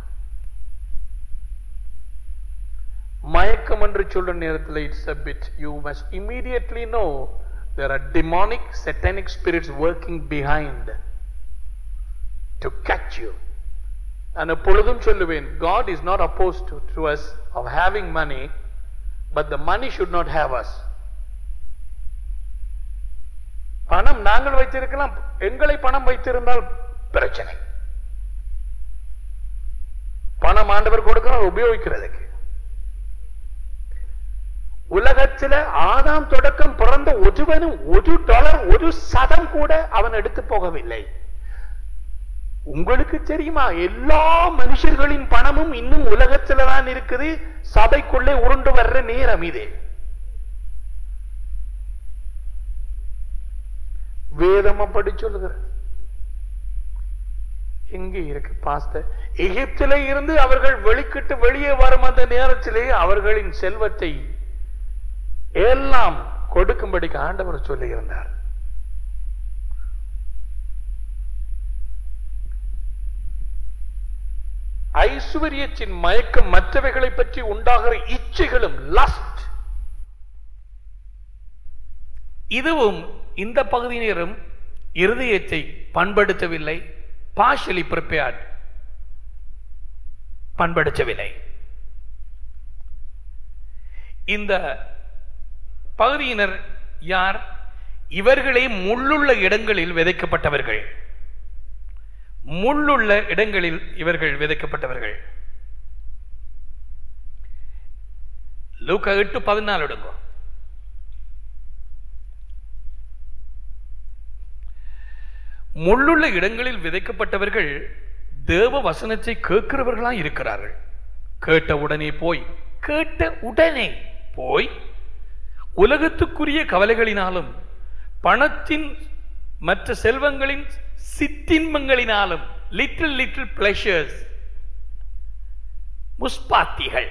S1: மயக்கம் என்று சொல்ற நேரத்தில் it's a bit you must immediately know there are demonic satanic spirits working behind to catch you நான் எப்பொழுதும் சொல்லுவேன் God is not opposed to, to us of having money but the money should not have us பணம் நாங்கள் வைத்திருக்கலாம் எங்களை பணம் வைத்திருந்தால் பிரச்சனை பணம் ஆண்டவர் கொடுக்கிறார் உபயோகிக்கிறதுக்கு உலகத்துல ஆதாம் தொடக்கம் பிறந்த ஒருவனும் ஒரு டாலர் ஒரு சதம் கூட அவன் எடுத்து போகவில்லை உங்களுக்கு தெரியுமா எல்லா மனுஷர்களின் பணமும் இன்னும் உலகத்துல தான் இருக்குது சபைக்குள்ளே உருண்டு வர்ற நேரம் இது வேதம் அப்படி சொல்லுகிறது எங்க இருக்கு பாஸ்டர் எகிப்திலே இருந்து அவர்கள் வெளிக்கிட்டு வெளியே வரும் அந்த நேரத்திலே அவர்களின் செல்வத்தை எல்லாம் கொடுக்கும்படிக்கு ஆண்டவர் சொல்லியிருந்தார் ஐஸ்வர்யத்தின் மயக்கம் மற்றவைகளை பற்றி உண்டாகிற இச்சைகளும் லஸ்ட் இதுவும் இந்த பகுதியினரும் இருதயத்தை பண்படுத்தவில்லை partially prepared பண்படுத்தவில்லை இந்த பகுதியினர் யார் இவர்களே முள்ளுள்ள இடங்களில் விதைக்கப்பட்டவர்கள் முள்ளுள்ள இடங்களில் இவர்கள் விதைக்கப்பட்டவர்கள் லூக்கா எட்டு பதினாலு எடுங்கோ முள்ளுள்ள இடங்களில் விதைக்கப்பட்டவர்கள் தேவ வசனத்தை கேட்கிறவர்களா இருக்கிறார்கள் கேட்ட உடனே போய் கேட்ட உடனே போய் உலகத்துக்குரிய கவலைகளினாலும் பணத்தின் மற்ற செல்வங்களின் சிற்றின்பங்களினாலும் லிட்டில் லிட்டில் பிளஷர்ஸ் முஸ்பாத்திகள்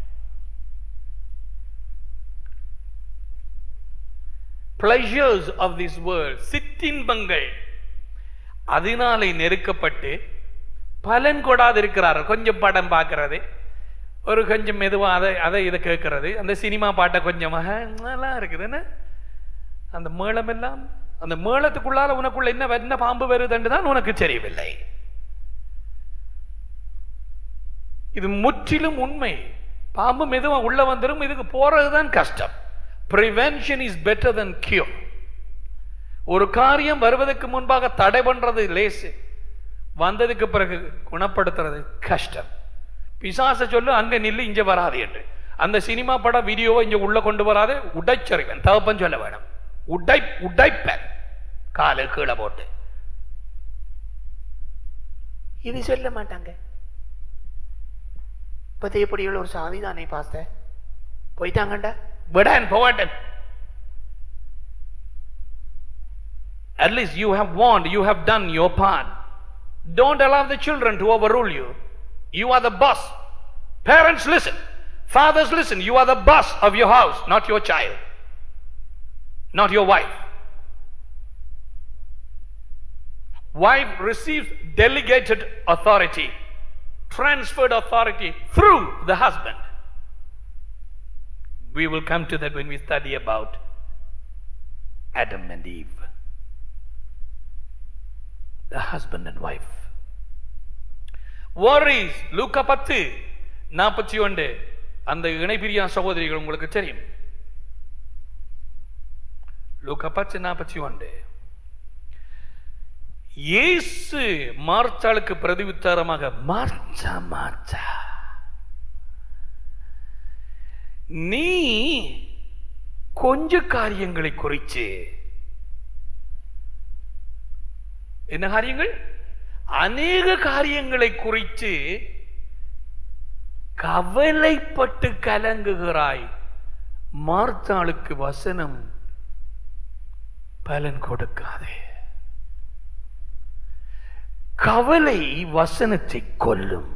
S1: பிளஷர்ஸ் ஆஃப் திஸ் வேர்ல்ட் சிற்றின்பங்கள் அதனாலே நெருக்கப்பட்டு பலன் கொடாது இருக்கிறார்கள் கொஞ்சம் படம் பார்க்கறது ஒரு கொஞ்சம் மெதுவா அதை அதை இதை கேட்கறது அந்த சினிமா பாட்டை கொஞ்சம் ஆஹா, நல்லா இருக்குதுன்னு அந்த மேளம் எல்லாம் அந்த மேளத்துக்குள்ளால உனக்குள்ள என்ன என்ன பாம்பு வருதுன்னு தான் உனக்கு தெரியவில்லை இது முற்றிலும் உண்மை பாம்பு மெதுவா உள்ள வந்துடும் இதுக்கு போறதுதான் கஷ்டம் prevention is better than cure ஒரு காரியம் வருவதற்கு முன்பாக தடை பண்றது லேசு வந்ததுக்கு பிறகு குணப்படுத்துறது கஷ்டம் பிசாச சொல்லு அங்க நில்லு இங்க வராது என்று அந்த சினிமா படம் வீடியோவை இங்க உள்ள கொண்டு வராது உடைச்சறிவன் தகப்பன் சொல்ல வேணும் உடை உடைப்பன் காலு கீழே போட்டு
S2: இது சொல்ல மாட்டாங்க பத்தியப்படிகள் ஒரு சாதி தானே பாஸ்த போயிட்டாங்கண்டா
S1: Vikatan போகட்டன் At least you have warned, you have done your part. Don't allow the children to overrule you. You are the boss. Parents, listen. Fathers, listen. You are the boss of your house, not your child, not your wife. Wife receives delegated authority, transferred authority through the husband. We will come to that when we study about Adam and Eve, the husband and wife. Worries, லூக்கா பத்து நாற்பத்தி ஒன்று அந்த இணைபிரியா சகோதரிகள் உங்களுக்கு தெரியும் லூக்கா பத்து நாற்பத்தி ஒன்று இயேசு மார்த்தாளுக்கு பிரதிவித்தாரமாக மார்ச்சா மார்ச்சா நீ கொஞ்ச காரியங்களை குறித்து என்ன காரியங்கள் அநேக காரியங்களை குறித்து கவலைப்பட்டு கலங்குகிறாய் மார்த்தாளுக்கு வசனம் பலன் கொடுக்காதே கவலை வசனத்தை கொல்லும்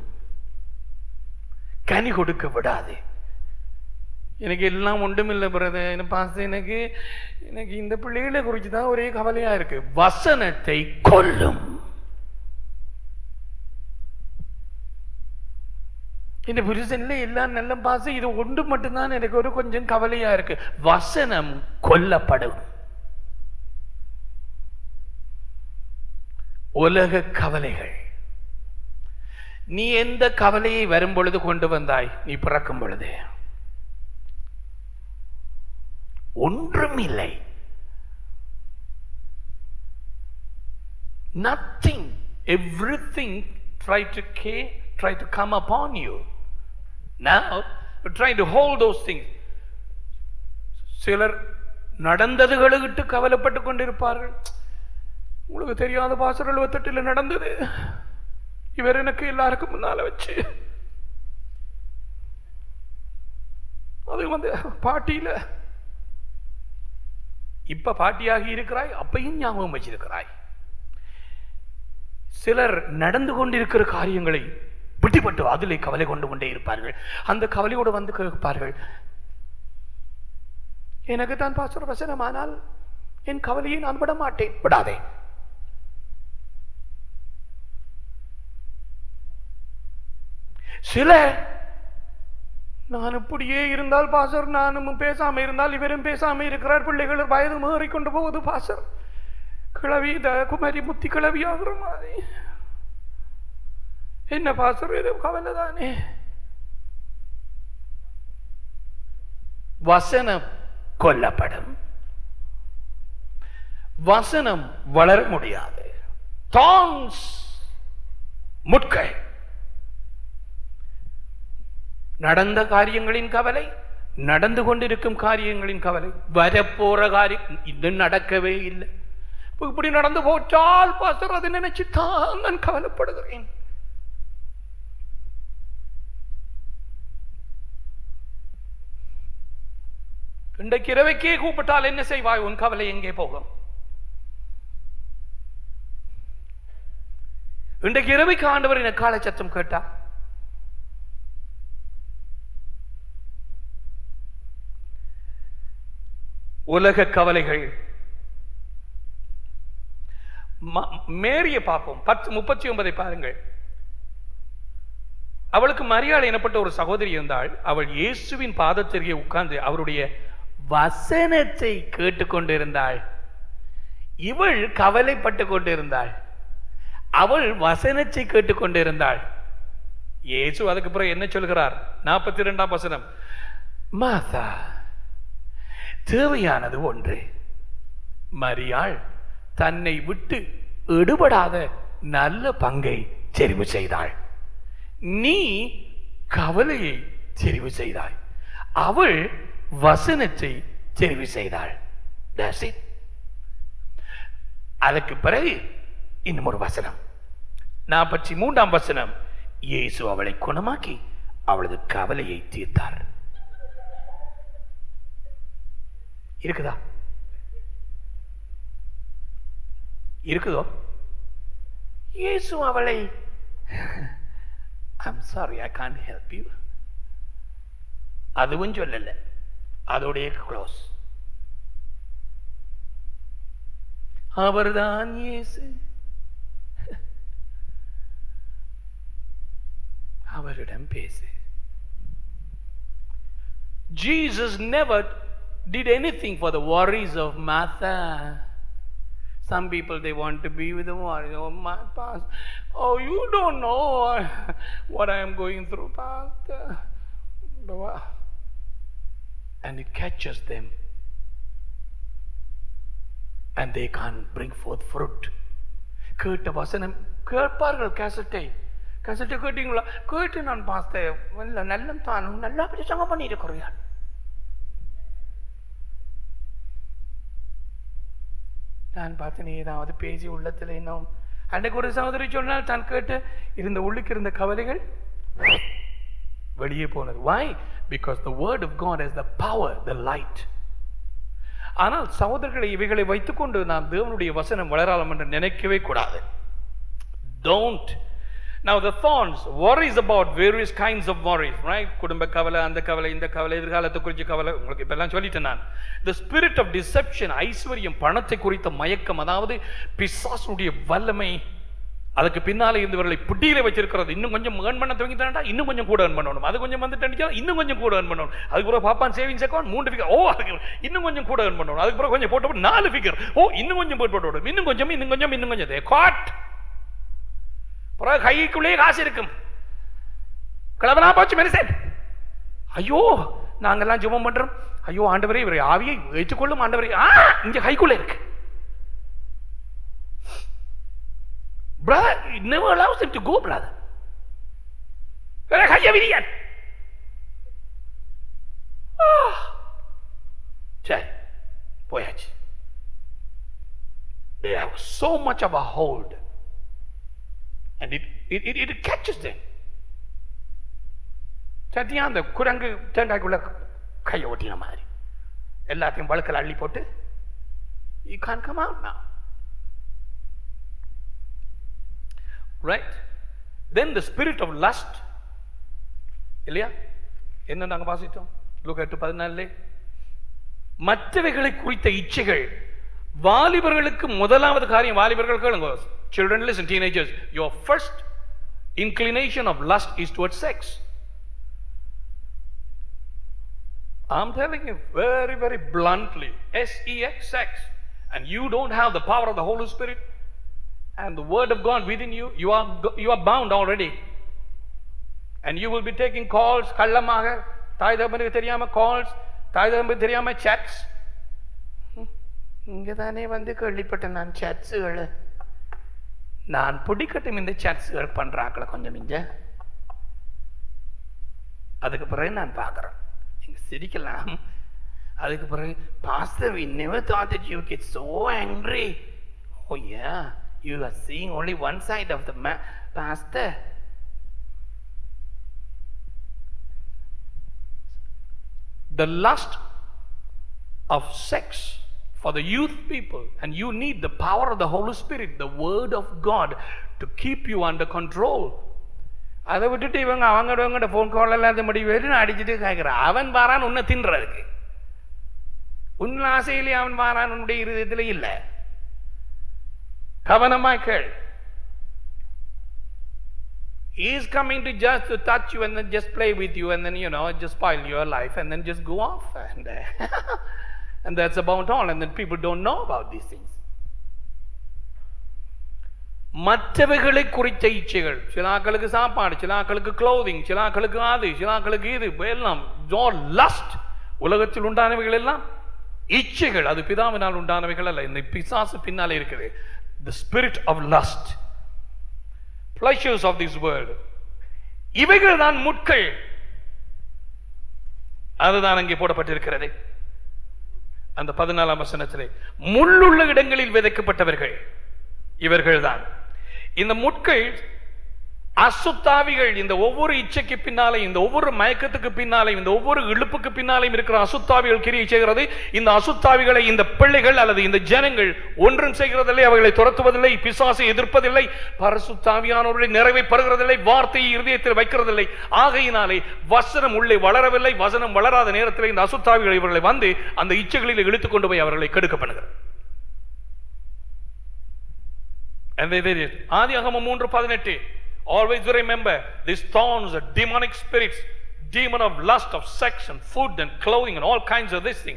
S1: கனி கொடுக்க விடாதே எனக்கு எல்லாம் ஒன்றுமில்லை பிரதர் என்ன பாச எனக்கு எனக்கு இந்த பிள்ளைகளை குறித்து தான் ஒரே கவலையா இருக்கு வசனத்தை கொல்லும் இந்த புருஷன்ல எல்லாம் நல்ல பாச இது ஒன்று மட்டும்தான் எனக்கு ஒரு கொஞ்சம் கவலையா இருக்கு வசனம் கொல்லப்படும் உலக கவலைகள் நீ எந்த கவலையை வரும் பொழுது கொண்டு வந்தாய் நீ பிறக்கும் பொழுது ஒன்றும் இல்லை nothing everything try to ca- try to come upon you now you're trying to hold those things
S3: சிலர் நடந்ததுகளுக்கிட்டு கவலைப்பட்டு கொண்டிருப்பார்கள் உங்களுக்கு தெரியாத பாசர் எழுபத்தெட்டுல நடந்தது இவர் எனக்கு எல்லாருக்கும் முன்னால வச்சு அது வந்து பாட்டியில இப்ப பாட்டியாகி இருக்கிறாய் அப்பையும் ஞாபகம் வச்சிருக்கிறாய் சிலர் நடந்து கொண்டிருக்கிற காரியங்களை பிடிபட்டு அதிலே கவலை கொண்டு கொண்டே இருப்பார்கள் அந்த கவலையோடு வந்து கேட்பார்கள் எனக்கு தான் பாசுர வசனமானால் என் கவலையை நான் விட மாட்டேன் விடாதே சில நான் இப்படியே இருந்தால் பாசர் நானும் பேசாம இருந்தால் இவரும் பேசாம இருக்கிறார் பிள்ளைகள் வயது மாறிக்கொண்டு போகுது பாசர் கிளவி இந்த குமரி முத்தி கிளவி ஆகுற மாதிரி என்ன பாசர் இது கவலை தானே வசனம் கொல்லப்படும் வசனம் வளர முடியாது தான்ஸ் முட்கள் நடந்த காரியங்களின் கவலை நடந்து கொண்டிருக்கும் காரியங்களின் கவலை வரப்போற காரியம் இன்னும் நடக்கவே இல்லை இப்ப இப்படி நடந்து போச்சால் பாஸ்டர் அதை நினைச்சு தான் நான் கவலைப்படுகிறேன் இன்றைக்கு இரவைக்கே கூப்பிட்டால் என்ன செய்வாய் உன் கவலை எங்கே போகும் இன்றைக்கு இரவைக்கு ஆண்டவர் என காலை சத்தம் கேட்டா உலக கவலைகள் ம- மேரிய பார்ப்போம் பத்து முப்பத்தி ஒன்பதை பாருங்கள் அவளுக்கு மரியாதை எனப்பட்ட ஒரு சகோதரி இருந்தாள் அவள் இயேசுவின் பாதத்திற்கே உட்கார்ந்து அவருடைய வசனத்தை கேட்டுக்கொண்டிருந்தாள் இவள் கவலைப்பட்டு கொண்டிருந்தாள் அவள் வசனத்தை கேட்டுக்கொண்டிருந்தாள் இயேசு அதுக்கு பிறகு என்ன சொல்கிறார் நாற்பத்தி இரண்டாம் வசனம் மாதா தேவையானது ஒன்று மரியாள் தன்னை விட்டு எடுபடாத நல்ல பங்கை தெரிவு செய்தாள் நீ கவலையை தெரிவு செய்தாய் அவள் வசனத்தை தெரிவு செய்தாள் That's it. அதற்கு பிறகு இன்னும் ஒரு வசனம் நாற்பத்தி மூன்றாம் வசனம் இயேசு அவளை குணமாக்கி அவளது கவலையை தீர்த்தார் இருக்குதா இருக்குதோ இயேசு அவளை I'm sorry I can't help you அதுவும் சொல்லல அதோடைய க்ளோஸ் அவர்தான் இயேசு அவரிடம் பேசு Jesus never did anything for the worries of Martha. Some people they want to be with the worries. Oh, my pastor. Oh, you don't know what I am going through, pastor. And it catches them. And they can't bring forth fruit. கேட்ட வசனம் கேட்பார்கள் கேசட்டை கேசட்டை கேட்டீங்களா கேட்டு நான் பார்த்தேன் இல்ல நல்ல தானும் நல்லா பிரசங்கம் பண்ணியிருக்கிறீர்கள் நான் பார்த்தேன் நீ ஏதாவது பேசி உள்ளத்தில் இன்னும் அன்றைக்கு ஒரு சகோதரி சொன்னால் தான் கேட்டு இருந்த உள்ளுக்கு இருந்த கவலைகள் வெளியே போனது why because the word of god is the power the light ஆனால் சகோதரர்களை இவைகளை வைத்துக்கொண்டு நாம் தேவனுடைய வசனம் வளரலாம் என்று நினைக்கவே கூடாது don't now the thorns worries about various kinds of worries right குடும்ப கவலை அந்த கவலை இந்த கவலை எதிர்காலத்தை குறித்த கவலை உங்களுக்கு இப்ப எல்லாம் சொல்லிட்டேன் நான் the spirit of deception ஐஸ்வர்யம் பணத்தை குறித்த மயக்கம் அதாவது பிசாசுடைய வல்லமை அதுக்கு பின்னாலே இருந்தவர்களை புட்டியில வச்சிருக்கிறது இன்னும் கொஞ்சம் ஏர்ன் பண்ண துவங்கிட்டாண்டா இன்னும் கொஞ்சம் கூட ஏர்ன் பண்ணணும் அது கொஞ்சம் வந்துட்டு இன்னும் கொஞ்சம் கூட ஏர்ன் பண்ணணும் அதுக்கு பிறகு பாப்பான் சேவிங்ஸ் அக்கௌண்ட் மூன்று ஃபிகர் ஓ அதுக்கு இன்னும் கொஞ்சம் கூட ஏர்ன் பண்ணணும் அதுக்கு பிறகு கொஞ்சம் போட்டு போட்டு நாலு ஃபிகர் ஓ இன்னும் கொஞ்சம் போட்டு போட்டு விடும். இன்னும் கொஞ்சம் இன்னும் கொஞ்சம் இன்னும் கொஞ்சம் காட் பிறகு கைக்குள்ளேயே காசு இருக்கும் கிளவனா போச்சு மனுஷன் ஐயோ நாங்கெல்லாம் ஜெபம் பண்றோம் ஐயோ ஆண்டவரே இவரை ஆவியை ஏற்றுக்கொள்ளும் ஆண்டவரே ஆ இங்க கைக்குள்ள இருக்கு brother it never allows him to go brother கைய விரியான் சரி போயாச்சு they have so much of a hold and it it it, it catches them Sathya அந்த குரங்கு தேங்காய்க்குள்ள கையை ஒட்டின மாதிரி எல்லாத்தையும் வழுக்கல் அள்ளி போட்டு you can't come out now right then the spirit of lust இல்லையா என்ன நாங்க வாசித்தோம் லூக்கா எட்டு பதினாலே மற்றவைகளை குறித்த இச்சைகள் வாலிபர்களுக்கு முதலாவது காரியம் வாலிபர்கள் கேளுங்க children listen teenagers your first inclination of lust is towards sex I'm telling you very very bluntly S E X sex and you don't have the power of the Holy Spirit and the word of God within you you are go- you are bound already and you will be taking calls கள்ளமாக தாய் தகப்பனுக்கு தெரியாம calls தாய் தகப்பனுக்கு தெரியாம chats
S2: இங்க தானே வந்து கேள்விப்பட்டேன் நான் சர்ச்சுகள்
S3: நான் பிடிக்கட்டும் இந்த சாட்ஸ்கள் பண்றாங்கள கொஞ்சம் மிஞ்ச அதுக்கு பிறகு நான் பார்க்கறேன் நீங்க சிரிக்கலாம் அதுக்கு பிறகு
S2: Pastor, we never thought that you get so angry. Oh yeah, you are seeing only one side of the man. Pastor,
S3: the lust of sex for the youth people and you need the power of the holy spirit the word of god to keep you under control
S2: அதை விட்டுட்டு இவங்க அவங்க அவங்ககிட்ட phone call எல்லாம் முடி வெறும் அடிச்சுட்டு கேட்குறான் அவன் வாரான் உன்னை தின்றதுக்கு உன் ஆசையிலே அவன் வாரான் உன்னுடைய இருதயத்தில் இல்லை கவனமா கேள் He is coming to just to touch you and then just play with you and then you know just spoil your life and then just go off and uh, and that's about all and then people don't know about these things.
S3: மற்றவைகளை குறித்த இச்சைகள் சில ஆக்களுக்கு சாப்பாடு சில ஆக்களுக்கு clothing சில ஆக்களுக்கு அது சில ஆக்களுக்கு இது எல்லாம் லஸ்ட் உலகத்தில் உண்டானவைகள் எல்லாம் இச்சைகள் அது பிதாவினால் உண்டானவைகள் அல்ல இந்த பிசாசு பின்னாலே இருக்குது the spirit of lust pleasures of this world இவைகள் தான் முட்கள் அதுதான் அங்கே போடப்பட்டிருக்கிறது அந்த பதினாலாம் வசனத்திலே முள்ளுள்ள இடங்களில் விதைக்கப்பட்டவர்கள் இவர்கள்தான் இந்த முட்கள் அசுத்தாவிகள் இந்த ஒவ்வொரு இச்சைக்கு பின்னாலே இந்த ஒவ்வொரு மயக்கத்துக்கு பின்னாலே இந்த ஒவ்வொரு இழுப்புக்கு பின்னாலேயும் இருக்கிற அசுத்தாவிகள் கிரியை செய்கிறது இந்த அசுத்தாவிகளை இந்த பிள்ளைகள் அல்லது இந்த ஜனங்கள் ஒன்றும் செய்கிறதில்லை அவர்களை துரத்துவதில்லை பிசாசை எதிர்ப்பதில்லை பரசுத்தாவியானவர்களை நிறைவை பெறுகிறதில்லை வார்த்தையை இருதயத்தில் வைக்கிறதில்லை ஆகையினாலே வசனம் உள்ளே வளரவில்லை வசனம் வளராத நேரத்தில் இந்த அசுத்தாவிகள் இவர்களை வந்து அந்த இச்சைகளில் இழுத்துக் கொண்டு போய் அவர்களை கெடுக்க பண்ணுகிறது And they did it. ஆதியாகமம் மூன்று பதினெட்டு Always remember, these thorns are demonic spirits, demon of lust, of sex, and food, and clothing, and all kinds of this thing.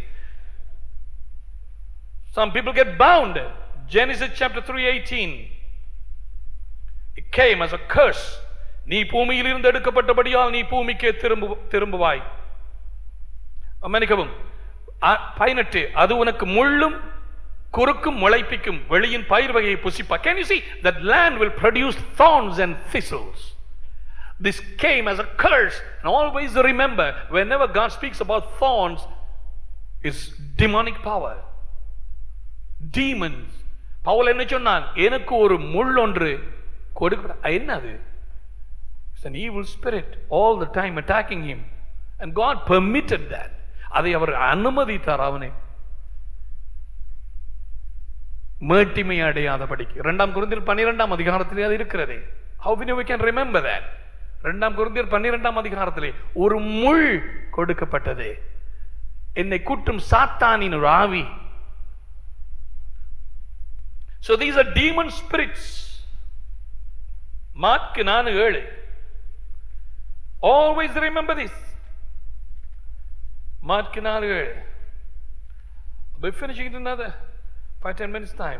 S3: Some people get bound. Genesis chapter 3 18. It came as a curse. நீ பூமியில் இருந்து எடுக்கப்பட்டபடியால் நீ பூமிக்கே திரும்பு திரும்புவாய் மன்னிக்கவும் அ- பதினெட்டு அது உனக்கு முள்ளும் குறுக்கும் முளைப்பிக்கும் வெளியின் பயிர் வகையை புசிப்பா can you see that land will produce thorns and thistles this came as a curse and always remember whenever god speaks about thorns is demonic power demons Pavul என்ன சொன்னான் எனக்கு ஒரு முள் ஒன்று கொடுக்க என்னது It's an evil spirit all the time attacking him and god permitted that அதை அவர் அனுமதித்தார் அவனை மேட்டிமை அடையாதபடிக்கு இரண்டாம் குருந்தியர் பன்னிரெண்டாம் அதிகாரத்திலே அது இருக்கிறது how we know we can remember that இரண்டாம் குருந்தியர் பன்னிரெண்டாம் அதிகாரத்திலே ஒரு முள் கொடுக்கப்பட்டது என்னை குற்றும் சாத்தானின் ஒரு ஆவி so these are demon spirits Mark நாலு ஏழு always remember this மார்க்கு நாலு ஏழு I'll be finishing it in another five, ten minutes time.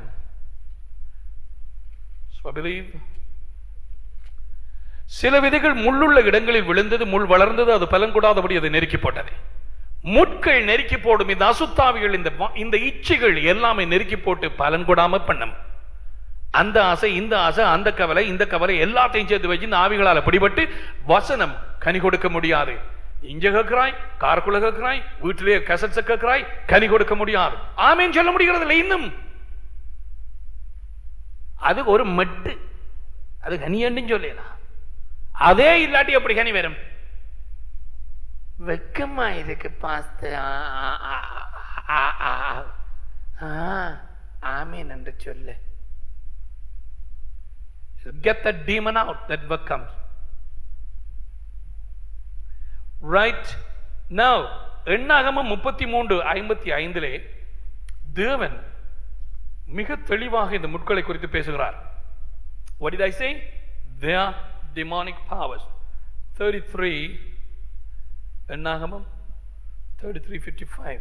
S3: So I believe. சில விதைகள் முள்ளுள்ள இடங்களில் விழுந்தது முள் வளர்ந்தது அது பலன் கூடாதபடி அது நெருக்கி போட்டது முட்கள் நெருக்கி போடும் இந்த அசுத்தாவிகள் இந்த வா- இந்த இச்சைகள் எல்லாமே நெருக்கி போட்டு பலன் கூடாம பண்ணும் அந்த ஆசை இந்த ஆசை அந்த கவலை இந்த கவலை எல்லாத்தையும் சேர்த்து வச்சு இந்த ஆவிகளால பிடிபட்டு வசனம் கனி கொடுக்க முடியாது இங்க கேட்கிறாய் காருக்குள்ள கேட்கிறாய் வீட்டிலேயே கசட்ஸ கேட்கிறாய் கனி கொடுக்க முடியாது ஆமேன்னு சொல்ல முடிகிறது இல்லை இன்னும் அது ஒரு மட்டு அது கனியன்னு சொல்லலாம் அதே இல்லாட்டி எப்படி கனி வரும்
S2: வெக்கமா இதுக்கு பாஸ்து ஆமீன் என்று சொல்லு
S3: get that demon out that work comes right now எண்ணாகமம் முப்பத்தி மூன்று ஐம்பத்தி ஐந்திலே தேவன் மிக தெளிவாக இந்த முட்களை குறித்து பேசுகிறார் what did i say they are demonic powers 33 எண்ணாகமம் 3355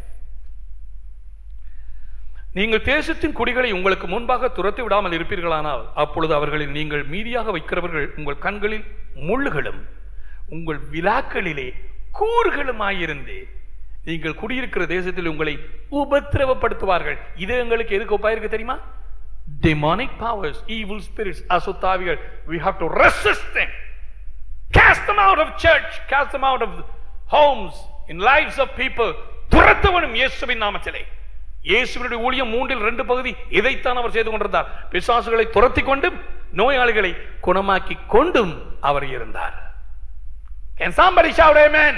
S3: நீங்கள் தேசத்தின் குடிகளை உங்களுக்கு முன்பாக துரத்தி விடாமல் இருப்பீர்களானால் அப்பொழுது அவர்களில் நீங்கள் மீதியாக வைக்கிறவர்கள் உங்கள் கண்களில் முள்ளுகளும் உங்கள் விழாக்களிலே கூறுகளுமாயிருந்து நீங்கள் குடியிருக்கிற தேசத்தில் உங்களை உபத்திரவப்படுத்துவார்கள் இது எங்களுக்கு எதுக்கு ஒப்பாயிருக்கு தெரியுமா demonic powers evil spirits அசுத்தாவிகள் we have to resist them cast them out of church cast them out of homes in lives of people துரத்தவனும் இயேசுவின் நாமத்திலே இயேசுவினுடைய ஊழியம் மூன்றில் ரெண்டு பகுதி இதைத்தான் அவர் செய்து கொண்டிருந்தார் பிசாசுகளை துரத்தி கொண்டும் நோயாளிகளை குணமாக்கி கொண்டும் அவர் இருந்தார் Can somebody shout amen?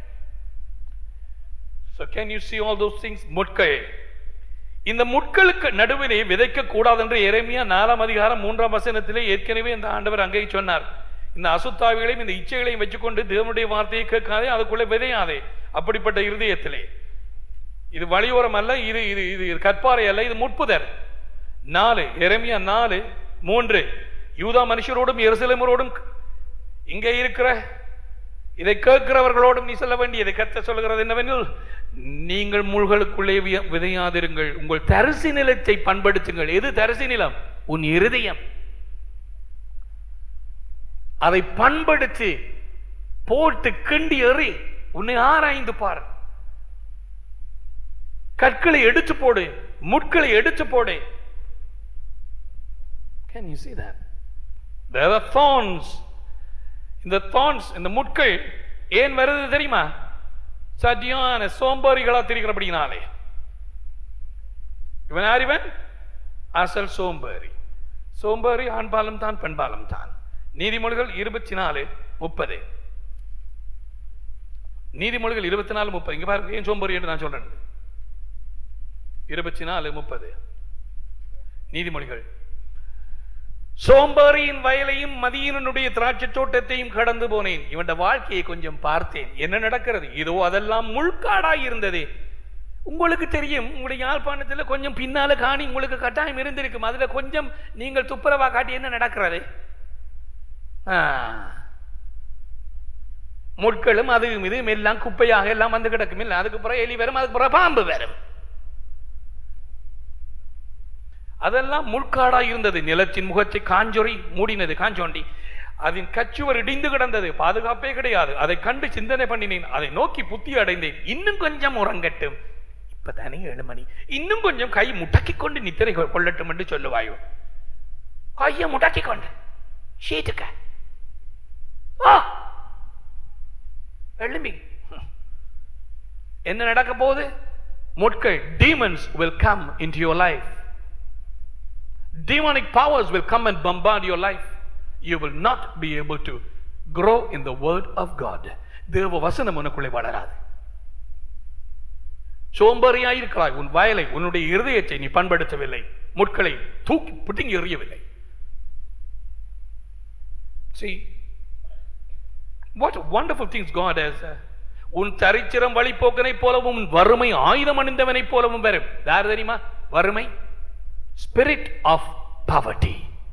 S3: So can you see all those things? முட்கள் இந்த முட்களுக்கு நடுவிலே விதைக்க கூடாது என்று எரேமியா நாலாம் அதிகாரம் மூன்றாம் வசனத்திலே ஏற்கனவே இந்த ஆண்டவர் அங்கே சொன்னார் இந்த அசுத்தாவிகளையும் இந்த இச்சைகளையும் வச்சுக்கொண்டு தேவனுடைய வார்த்தையை கேட்காதே அதுக்குள்ளே விதையாதே அப்படிப்பட்ட இருதயத்திலே இது வழியோரம் அல்ல இது இது இது இது கற்பாறை அல்ல இது முட்புதர் நாலு எரேமியா நாலு மூன்று யூதா மனுஷரோடும் எருசலேமரோடும் இங்கே இருக்கிற இதை கேட்கிறவர்களோடும் நீ சொல்ல வேண்டியது கத்த சொல்லுகிறது என்னவெனில் நீங்கள் முள்களுக்குள்ளே விய- விதையாதிருங்கள் உங்கள் தரிசு நிலத்தை பண்படுத்துங்கள் எது தரிசு நிலம் உன் இருதயம் அதை பண்படுத்தி போட்டு கிண்டி எறி உன்னை ஆராய்ந்து பார் கற்களை எடுத்து போடு முட்களை எடுத்து போடு Can you see that? There are thorns. இந்த thorns இந்த முட்கள் ஏன் வருது தெரியுமா சத்தியான சோம்பேறிகளா திரிக்கிறபடினாலே இவன் யார் இவன் அசல் சோம்பேறி சோம்பேறி ஆண்பாலம் தான் பெண்பாலம் தான் நீதிமொழிகள் இருபத்தி நாலு முப்பது நீதிமொழிகள் இருபத்தி நாலு முப்பது இங்க பாருங்க ஏன் சோம்பேறி என்று நான் சொல்றேன் இருபத்தி நாலு முப்பது நீதிமொழிகள் சோம்பேறியின் வயலையும் மதியனுடைய திராட்சை தோட்டத்தையும் கடந்து போனேன் இவன் வாழ்க்கையை கொஞ்சம் பார்த்தேன் என்ன நடக்கிறது இதோ அதெல்லாம் முள்காடாய் இருந்தது உங்களுக்கு தெரியும் உங்களுடைய யாழ்ப்பாணத்தில் கொஞ்சம் பின்னால காணி உங்களுக்கு கட்டாயம் இருந்திருக்கும் அதுல கொஞ்சம் நீங்கள் துப்புரவா காட்டி என்ன நடக்கிறது ஆ. முட்களும் அதுவும் இதுவும் எல்லாம் குப்பையாக எல்லாம் வந்து கிடக்கும் இல்லை அதுக்கு பிறகு எலி வரும் அதுக்கு பிறகு பாம்பு வரும் அதெல்லாம் முள்காடா இருந்தது நிலத்தின் முகத்தை காஞ்சொறி மூடினது காஞ்சோண்டி அதன் கச்சுவர் இடிந்து கிடந்தது பாதுகாப்பே கிடையாது அதை கண்டு சிந்தனை பண்ணினேன் அதை நோக்கி புத்தி அடைந்தேன் இன்னும் கொஞ்சம் உறங்கட்டும் இப்பதானே ஏழு மணி இன்னும் கொஞ்சம் கை முடக்கி கொண்டு நித்திரை கொ- கொள்ளட்டும் என்று சொல்லுவாயோ கையை முடக்கி கொண்டு ஷீட்டுக்க ஆ எழும்பி என்ன நடக்க போகுது முட்கள் demons will come into your life demonic powers will come and bombard your life you will not be able to grow in the word of god தேவ வசனம் உனக்குள்ளே வளராது சோம்பேறியாயிருக்கிறாய் உன் வயலை உன்னுடைய இருதயத்தை நீ பண்படுத்தவில்லை முட்களை தூக்கி பிடுங்கி எறியவில்லை see what wonderful things god has uh, உன் தரித்திரம் வழிபோக்கனை போலவும் உன் வறுமை ஆயுதம் அணிந்தவனை போலவும் வரும் யார் தெரியுமா வறுமை ஸ்பிரிட் ஆஃப் பவர்ட்டி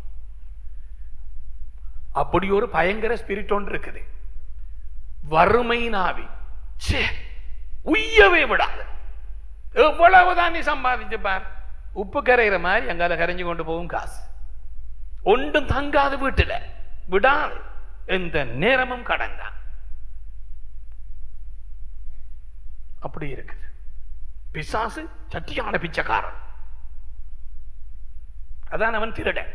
S3: அப்படி ஒரு பயங்கர ஸ்பிரிட் ஒன்று இருக்குது வறுமையின் ஆவி ச்சே, உய்யவே விடாது எவ்வளவுதான் நீ சம்பாதிச்சு பார் உப்பு கரைகிற மாதிரி அங்கால கரைஞ்சு கொண்டு போகும் காசு ஒன்றும் தங்காது வீட்டுல விடாது எந்த நேரமும் கடன் தான் அப்படி இருக்குது பிசாசு சட்டியான பிச்சைக்காரன் அதான் அவன் திருடன்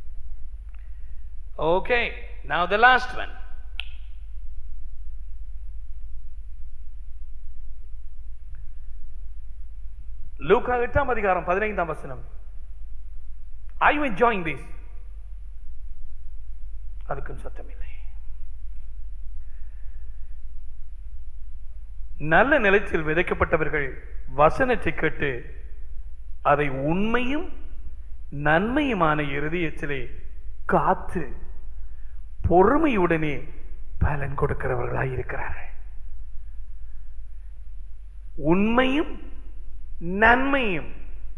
S3: okay now the last one லூக்கா எட்டாம் அதிகாரம் பதினைந்தாம் வசனம் ஐ என்ஜாயிங் திஸ் அதுக்கும் சத்தமில்லை நல்ல நிலத்தில் விதைக்கப்பட்டவர்கள் வசனத்தை கேட்டு அதை உண்மையும் நன்மையுமான இருதயத்திலே காத்து பொறுமையுடனே பலன் கொடுக்கிறவர்களாய் இருக்கிறார்கள் உண்மையும் நன்மையும்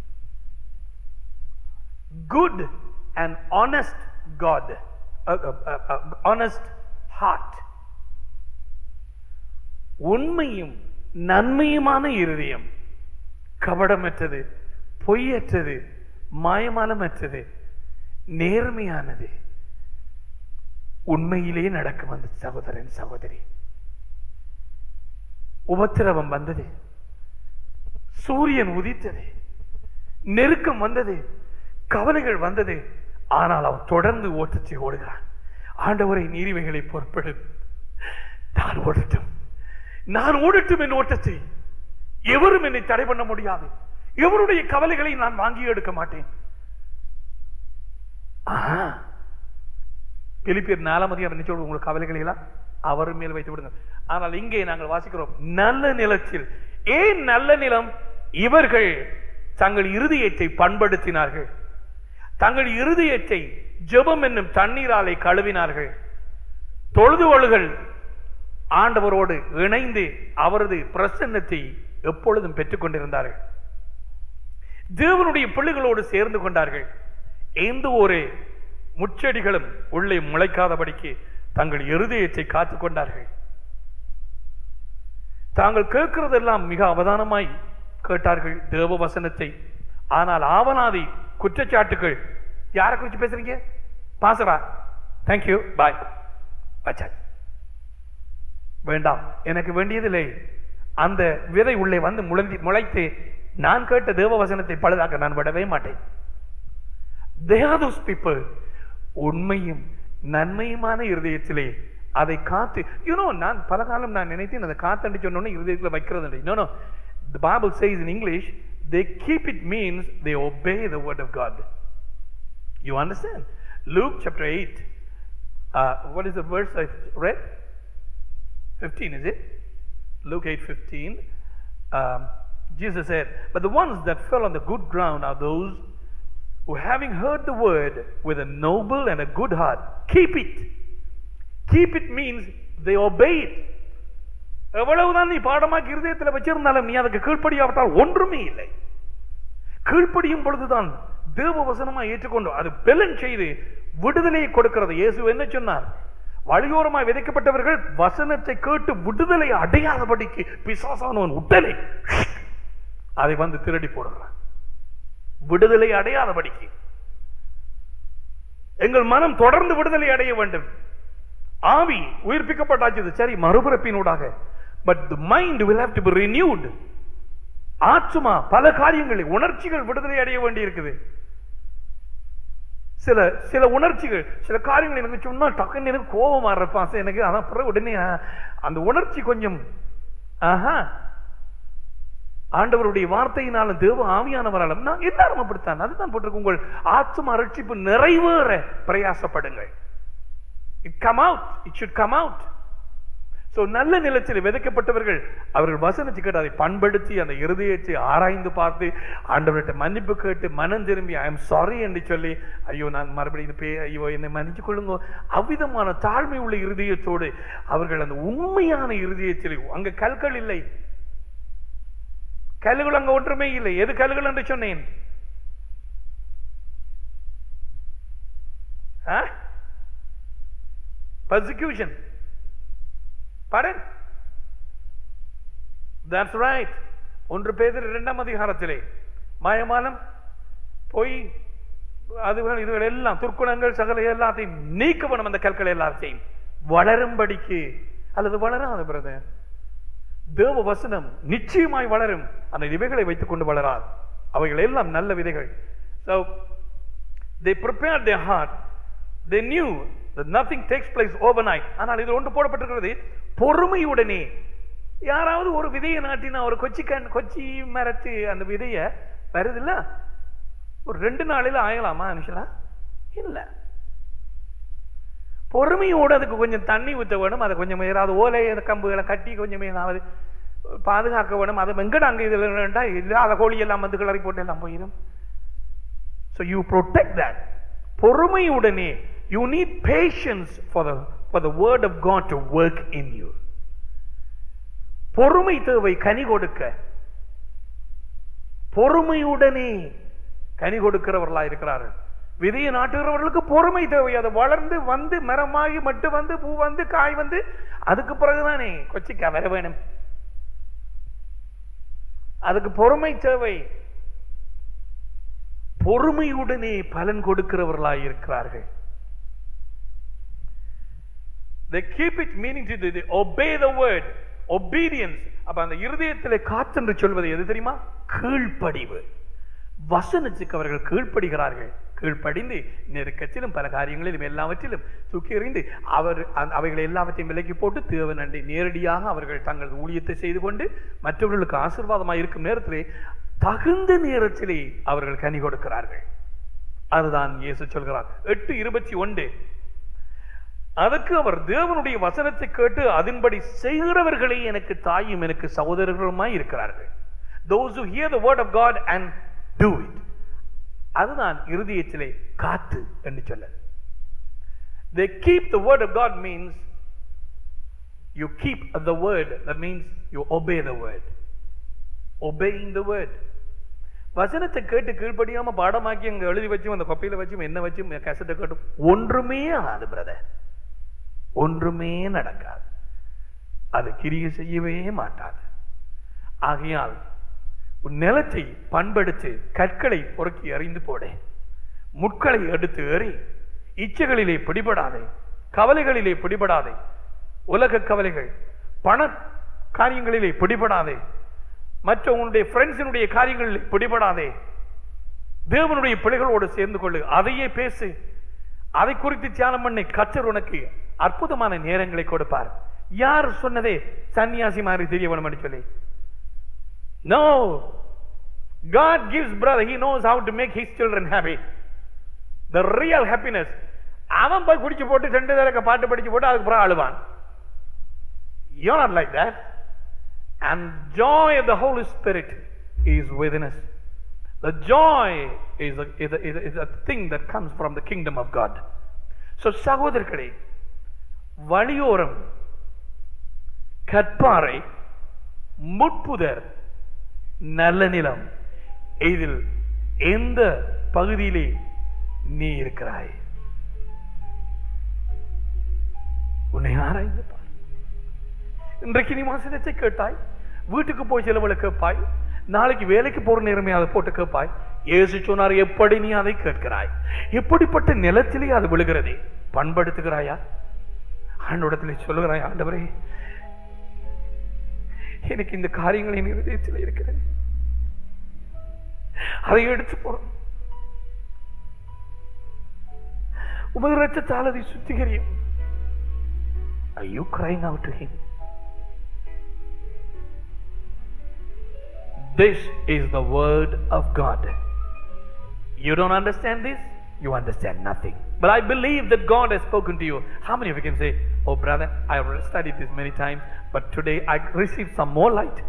S3: good and honest God, uh, uh, uh, uh, honest heart. உண்மையும் நன்மையுமான இருதயம் கபடமற்றது பொய்யற்றது மாயமானமற்றது நேர்மையானது உண்மையிலே நடக்கும் அந்த சகோதரன் சகோதரி உபத்திரவம் வந்தது சூரியன் உதித்தது நெருக்கம் வந்தது கவலைகள் வந்தது ஆனால் அவன் தொடர்ந்து ஓட்டத்தை ஓடுகிறான் ஆண்டவரை நீரிமைகளை பொறுப்பெடு நான் ஓடட்டும் நான் ஓடட்டும் என் ஓட்டத்தை எவரும் என்னை தடை பண்ண முடியாது எவருடைய கவலைகளை நான் வாங்கி எடுக்க மாட்டேன் ஆஹா. பிலிப்பியர் நாலாம் அதிகாரம் என்ன சொல்றது உங்களுக்கு கவலைகளை எல்லாம் அவர் மேல் வைத்து விடுங்க ஆனால் இங்கே நாங்கள் வாசிக்கிறோம் நல்ல நிலத்தில் ஏன் நல்ல நிலம் இவர்கள் தங்கள் இருதயத்தை பண்படுத்தினார்கள் தங்கள் இருதயத்தை ஜெபம் என்னும் தண்ணீராலை கழுவினார்கள் தொழுதுகொள்கள் ஆண்டவரோடு இணைந்து அவரது பிரசன்னத்தை எப்பொழுதும் பெற்றுக் கொண்டிருந்தார்கள் தேவனுடைய பிள்ளைகளோடு சேர்ந்து கொண்டார்கள் எந்த ஒரு முச்செடிகளும் உள்ளே முளைக்காதபடிக்கு தங்கள் இருதயத்தை காத்துக் கொண்டார்கள் தாங்கள் கேட்கிறதெல்லாம் மிக அவதானமாய் கேட்டார்கள் தேவ வசனத்தை ஆனால் ஆவனாதி குற்றச்சாட்டுகள் யாரை குறித்து பேசுறீங்க பாசரா தேங்க்யூ பாய் வச்சாச்சு வேண்டாம் எனக்கு வேண்டியதில்லை அந்த விதை உள்ளே வந்து முளைந்தி முளைத்து நான் கேட்ட தேவ வசனத்தை பழுதாக்க நான் விடவே மாட்டேன் They are those people உண்மையும் நன்மையுமான இருதயத்திலே அதை காத்து யூனோ நான் பல காலம் நான் நினைத்தேன் அதை காத்தண்டி சொன்னோன்னு இருதயத்தில் வைக்கிறது no no the bible says in english they keep it means they obey the word of god you understand luke chapter 8 uh, what is the verse i read 15 is it luke 8 15 um, jesus said but the ones that fell on the good ground are those who having heard the word with a noble and a good heart keep it keep it means they obey it எவ்வளவுதான் நீ பாடமாக்கி இருதயத்தில் வச்சிருந்தாலும் நீ அதுக்கு கீழ்ப்படியாவிட்டால் ஒன்றுமே இல்லை கீழ்ப்படியும் பொழுதுதான் தேவ வசனமா ஏற்றுக்கொண்டு அது பெலன் செய்து விடுதலையை கொடுக்கிறது இயேசு என்ன சொன்னார் வழியோரமாய் விதைக்கப்பட்டவர்கள் வசனத்தை கேட்டு விடுதலை அடையாதபடிக்கு பிசாசானவன் உடனே அதை வந்து திருடி போடுகிறான் விடுதலை அடையாதபடிக்கு எங்கள் மனம் தொடர்ந்து விடுதலை அடைய வேண்டும் ஆவி உயிர்ப்பிக்கப்பட்டாச்சு சரி மறுபிறப்பினூடாக but the mind will have to be renewed ஆத்மா பல காரியங்களை உணர்ச்சிகள் விடுதலை அடைய வேண்டி இருக்குது சில சில உணர்ச்சிகள் சில காரியங்கள் எனக்கு சொன்னா டக்குன்னு எனக்கு கோபம் வர்றப்ப எனக்கு அதான் பிறகு உடனே ஆ, அந்த உணர்ச்சி கொஞ்சம் ஆஹா ஆண்டவருடைய வார்த்தையினாலும் தேவ ஆவியானவராலும் நான் எல்லாரும் அப்படித்தான் அதுதான் போட்டிருக்கு உங்கள் ஆத்ம ரட்சிப்பு நிறைவேற பிரயாசப்படுங்கள் it come out it should come out so நல்ல நிலத்தில் விதைக்கப்பட்டவர்கள் அவர்கள் வசனத்தை கேட்டு அதை பண்படுத்தி அந்த இருதயத்தை ஆராய்ந்து பார்த்து ஆண்டவர்கிட்ட மன்னிப்பு கேட்டு மனம் திரும்பி ஐ எம் சாரி என்று சொல்லி ஐயோ நான் மறுபடியும் இது பே ஐயோ என்னை மன்னிச்சு கொள்ளுங்க அவ்விதமான தாழ்மை உள்ள இருதயத்தோடு அவர்கள் அந்த உண்மையான இருதயத்தில் அங்க கல்கள் இல்லை கல்லுகள் அங்க ஒன்றுமே இல்லை எது கல்லுகள் என்று சொன்னேன் பர்சிக்யூஷன் Pardon? That's right. ஒன்று பேதர் இரண்டாம் அதிகாரத்திலே மாயமானம் பொய் அதுகள் இதுகள் எல்லாம் துர்க்குணங்கள் சகல எல்லாத்தையும் நீக்க வேணும் அந்த கற்கள் எல்லாத்தையும் வளரும்படிக்கு அல்லது வளராத பிரதர் தேவ வசனம் நிச்சயமாய் வளரும் அந்த இவைகளை வைத்துக் கொண்டு வளராது அவைகள் எல்லாம் நல்ல விதைகள் so they prepared their heart they knew that nothing takes place overnight ஆனால் இது ஒன்று போடப்பட்டிருக்கிறது பொறுமையுடனே யாராவது ஒரு விதையை நாட்டினா ஒரு கொச்சி கண் கொச்சி மரத்து அந்த விதைய வருதுல்ல ஒரு ரெண்டு நாளில் ஆயலாமா மனுஷனா இல்ல பொறுமையோடு அதுக்கு கொஞ்சம் தண்ணி ஊற்ற வேணும் அதை கொஞ்சம் ஏதாவது ஓலை அந்த கம்புகளை கட்டி கொஞ்சம் ஏதாவது பாதுகாக்க வேணும் அதை வெங்கட அங்கே இதில் வேண்டாம் இல்லாத கோழி எல்லாம் வந்து கிளறி போட்டு எல்லாம் போயிடும் ஸோ யூ ப்ரொடெக்ட் தட் பொறுமையுடனே you need patience for the for the word of God to work in you பொறுமை தேவை கனி கொடுக்க பொறுமையுடனே கனி கொடுக்கிறவர்களா இருக்கிறார்கள் விதையை நாட்டுகிறவர்களுக்கு பொறுமை தேவை அது வளர்ந்து வந்து மரமாகி மட்டு வந்து பூ வந்து காய் வந்து அதுக்கு பிறகுதானே கொச்சிக்கா வர வேணும் அதுக்கு பொறுமை தேவை பொறுமையுடனே பலன் கொடுக்கிறவர்களாய் இருக்கிறார்கள் they keep it meaning to they obey the word obedience அப்ப அந்த இருதயத்திலே காத்தென்று சொல்வது எது தெரியுமா கீழ்ப்படிவு வசனத்துக்கு அவர்கள் கீழ்ப்படுகிறார்கள் கீழ்ப்படிந்து நெருக்கத்திலும் பல காரியங்களிலும் எல்லாவற்றிலும் தூக்கி எறிந்து அவர் அந்த- அவைகளை எல்லாவற்றையும் விலக்கி போட்டு தேவனண்டை நேரடியாக அவர்கள் தங்கள் ஊழியத்தை செய்து கொண்டு மற்றவர்களுக்கு ஆசீர்வாதமாக இருக்கும் நேரத்திலே தகுந்த நேரத்திலே அவர்கள் கனி கொடுக்கிறார்கள் அதுதான் இயேசு சொல்கிறார் எட்டு இருபத்தி ஒன்று அதற்கு அவர் தேவனுடைய வசனத்தை கேட்டு அதன்படி செய்கிறவர்களே எனக்கு தாயும் எனக்கு சகோதரர்களுமாய் இருக்கிறார்கள் those who hear the word of God and do it அதுதான் இருதயத்திலே காத்து என்று சொல்ல they keep the word of God means you keep the word that means you obey the word obeying the word வசனத்தை கேட்டு கீழ்ப்படியாம பாடமாக்கி அங்க எழுதி வச்சும் அந்த கொப்பையில வச்சும் என்ன வச்சும் கசத்தை கேட்டும் ஒன்றுமே ஆகாது பிரதர் ஒன்றுமே நடக்காது அது கிரியை செய்யவே மாட்டாது ஆகையால் உன் நிலத்தை பண்படுத்து கற்களை பொறுக்கி அறிந்து போடே முட்களை எடுத்து எறி இச்சைகளிலே பிடிபடாதே கவலைகளிலே பிடிபடாதே உலக கவலைகள் பண காரியங்களிலே பிடிபடாதே மற்ற உன்னுடைய ஃப்ரெண்ட்ஸினுடைய காரியங்களிலே பிடிபடாதே தேவனுடைய பிள்ளைகளோடு சேர்ந்து கொள்ளு அதையே பேசு அதை குறித்து தியானம் பண்ணி கத்தர் உனக்கு அற்புதமான நேரங்களை கொடுப்பார் யார் சொன்னதே சன்னியாசி மாதிரி தெரிய வேணும் சொல்லி no God gives brother he knows how to make his children happy the real happiness அவன் போய் குடிச்சு போட்டு ரெண்டு தடவை பாட்டு படிச்சு போட்டு அதுக்கு அப்புறம் அழுவான் you're not like that and joy of the Holy Spirit is within us the joy is a, is a, is a, is a thing that comes from the kingdom of God so சகோதரர்களே வழியோரம் கற்பாறை முட்புதர் நல்ல நிலம் இதில் எந்த பகுதியிலே நீ இருக்கிறாய் உன்னை ஆராய்ந்து பார் இன்றைக்கு நீ வசனத்தை கேட்டாய் வீட்டுக்கு போய் செலவுல கேட்பாய் நாளைக்கு வேலைக்கு போற நேரமே அதை போட்டு கேட்பாய் இயேசு சொன்னார் எப்படி நீ அதை கேட்கிறாய் எப்படிப்பட்ட நிலத்திலே அது விழுகிறதே பண்படுத்துகிறாயா ஆண்டோடத்திலே சொல்லுகிறாய் ஆண்டவரே எனக்கு இந்த காரியங்கள் என் இருதயத்தில் இருக்கிறது அதை எடுத்து போறோம் உமது ரத்தத்தால் அதை சுத்திகரியும் Are you crying out to him? This is the word of God. You don't understand this? You understand nothing. But I believe that God has spoken to you. How many of you can say, Oh, brother, I have studied this many times, but today I received some more light?